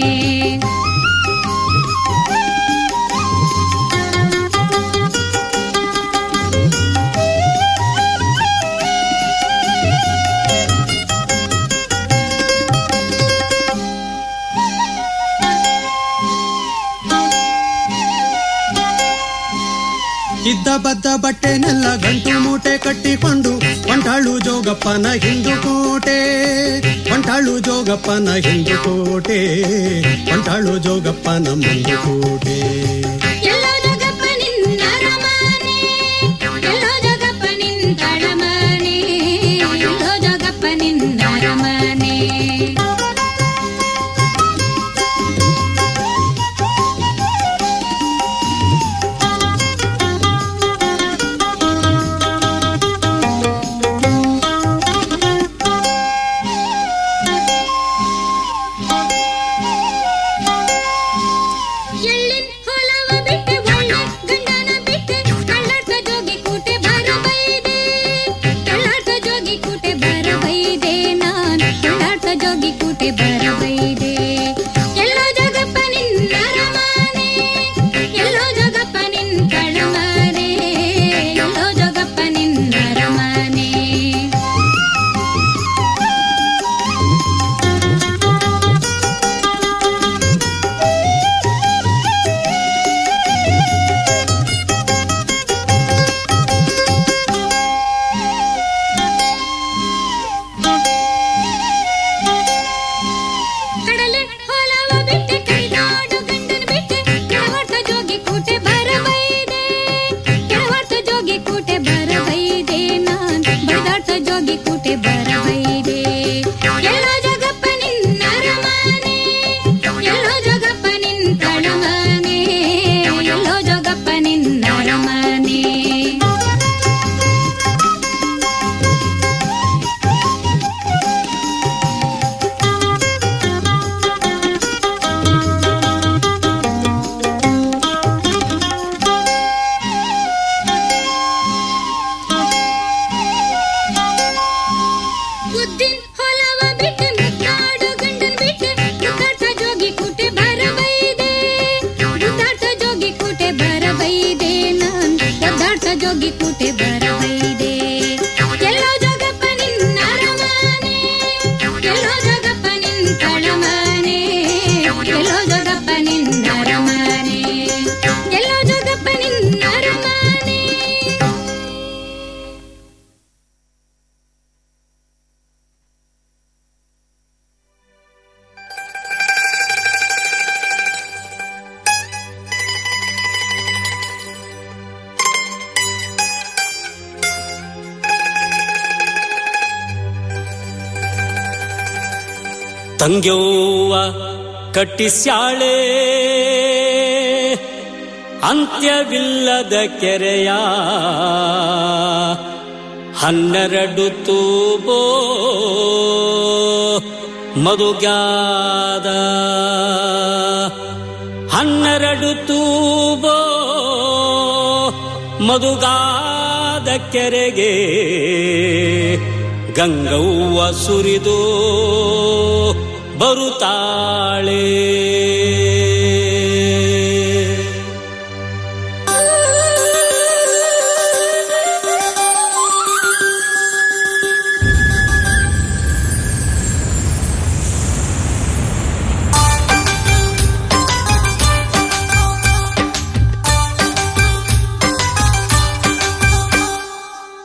ಇದ್ದ ಬದ್ದ ಬಟ್ಟೆನೆಲ್ಲ ಗಂಟು ಮೂಟೆ ಕಟ್ಟಿಕೊಂಡು ಹೊಂಟಾಳು ಜೋಗಪ್ಪನ ಹಿಂದು ಕೋಟೆ ಹೊಂಟಾಳು ಜೋಗಪ್ಪನ ಹಿಂದು ಕೋಟೆ ಹೊಂಟಾಳು ಜೋಗಪ್ಪನ ಮುಂದು ಕೋಟೆ ಎಲ್ಲೋ ಜಗಪ್ಪ ನಿನ್ನರಮನೆ ಎಲ್ಲೋ ಜಗಪ್ಪ ನಿನ್ ಕಳಮನೆ ಎಲ್ಲೋ ಜಗಪ್ಪ ನಿನ್ನರಮನೆ ಎಳ್ಳಿನ ಹೊಲವ ಬಿಟ್ಟೆ ಒಳ್ಳೆ ಗಂಡನ ಬಿಟ್ಟೆ ಕಳ್ಳಾಟ ಜೋಗಿ ಕೂಟೆ ಬರಬೈದೆ ಕಳ್ಳಾಟ ಜೋಗಿ ಕೂಟೆ ಬರಬೈದೆ ನಾನ್ ಕಳ್ಳಾಟ ಜೋಗಿ ಕೂಟೆ ಬರಬೈದೆ ಎಲ್ಲೋ ಜಗಪ್ಪ ನಿನ್ನ ಅರಮನೆ ಎಲ್ಲೋ ಜಗಪ್ಪ ನಿನ್ ಕಳಮನೆ ಎಲ್ಲೋ ಜಗಪ್ಪ ನಿನ್ನ ಅರಮನೆ ಕಡಲೆ ಹೊಲವ ಬಿಟ್ಟೆ ಕೈದಾಡು ಗಂಡನ ಬಿಟ್ಟೆ ಕೆಳವರ್ತ ಜೋಗಿ ಕೂಟೆ ಬರಬೈದೆ ಕೆಳವರ್ತ ಜೋಗಿ ಕೂಟೆ ಬರಬೈದೆ ನಾನ್ ಬಡದಾಟ ಜೋಗಿ ಕೂಟೆ ಬರಬೈದೆ ಎಲ್ಲೋ ಜಗಪ್ಪ ನಿನ್ನ ಅರಮನೆ ಎಲ್ಲೋ ಜಗಪ್ಪ ನಿನ್ ಕಳಮನೆ ಎಲ್ಲೋ ಜಗಪ್ಪ ನಿನ್ನ ಅರಮನೆ ಉದ್ದಿನ್ ಹೊಲವ ಬಿಟ್ಟೆ ಮುತ್ತಾಡು ಗಂಡನ್ ಬಿಟ್ಟೆ ಮುತ್ತಾಟ ಜೋಗಿ ಕೂಟೆ ಬರಬೈದೆ ಮುತ್ತಾಟ ಜೋಗಿ ಕೂಟೆ ಬರಬೈದೆ ನಾನ್ ಮುತ್ತಾಟ ಜೋಗಿ ಕೂಟೆ ಬರಬೈದೆ ಎಲ್ಲೋ ಜಗಪ್ಪ ನಿನ್ನ ಅರಮನೆ ಎಲ್ಲೋ ಜಗಪ್ಪ ನಿನ್ ಕಳಮನೆ ಎಲ್ಲೋ ಜಗಪ್ಪ ನಿನ್ನ ಅರಮನೆ ಎಲ್ಲೋ ಜಗಪ್ಪ ನಿನ್ನ ಅರಮನೆ ತಂಗ್ಯವ್ವ ಕಟ್ಟಿಸ್ಯಾಳೆ ಅಂತ್ಯವಿಲ್ಲದ ಕೆರೆಯ ಹನ್ನೆರಡು ತೂಬೋ ಮಧುಗಾದ ಹನ್ನೆರಡು ತೂಬೋ ಮಧುಗಾದ ಕೆರೆಗೆ ಗಂಗವ್ವ ಸುರಿದು ಬರುತ್ತಾಳೆ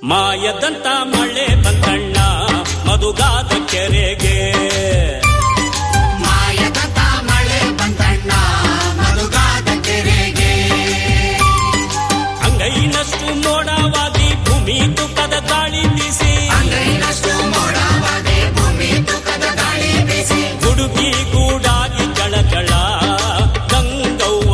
ಮಾಯದಂತ ಮಳೆ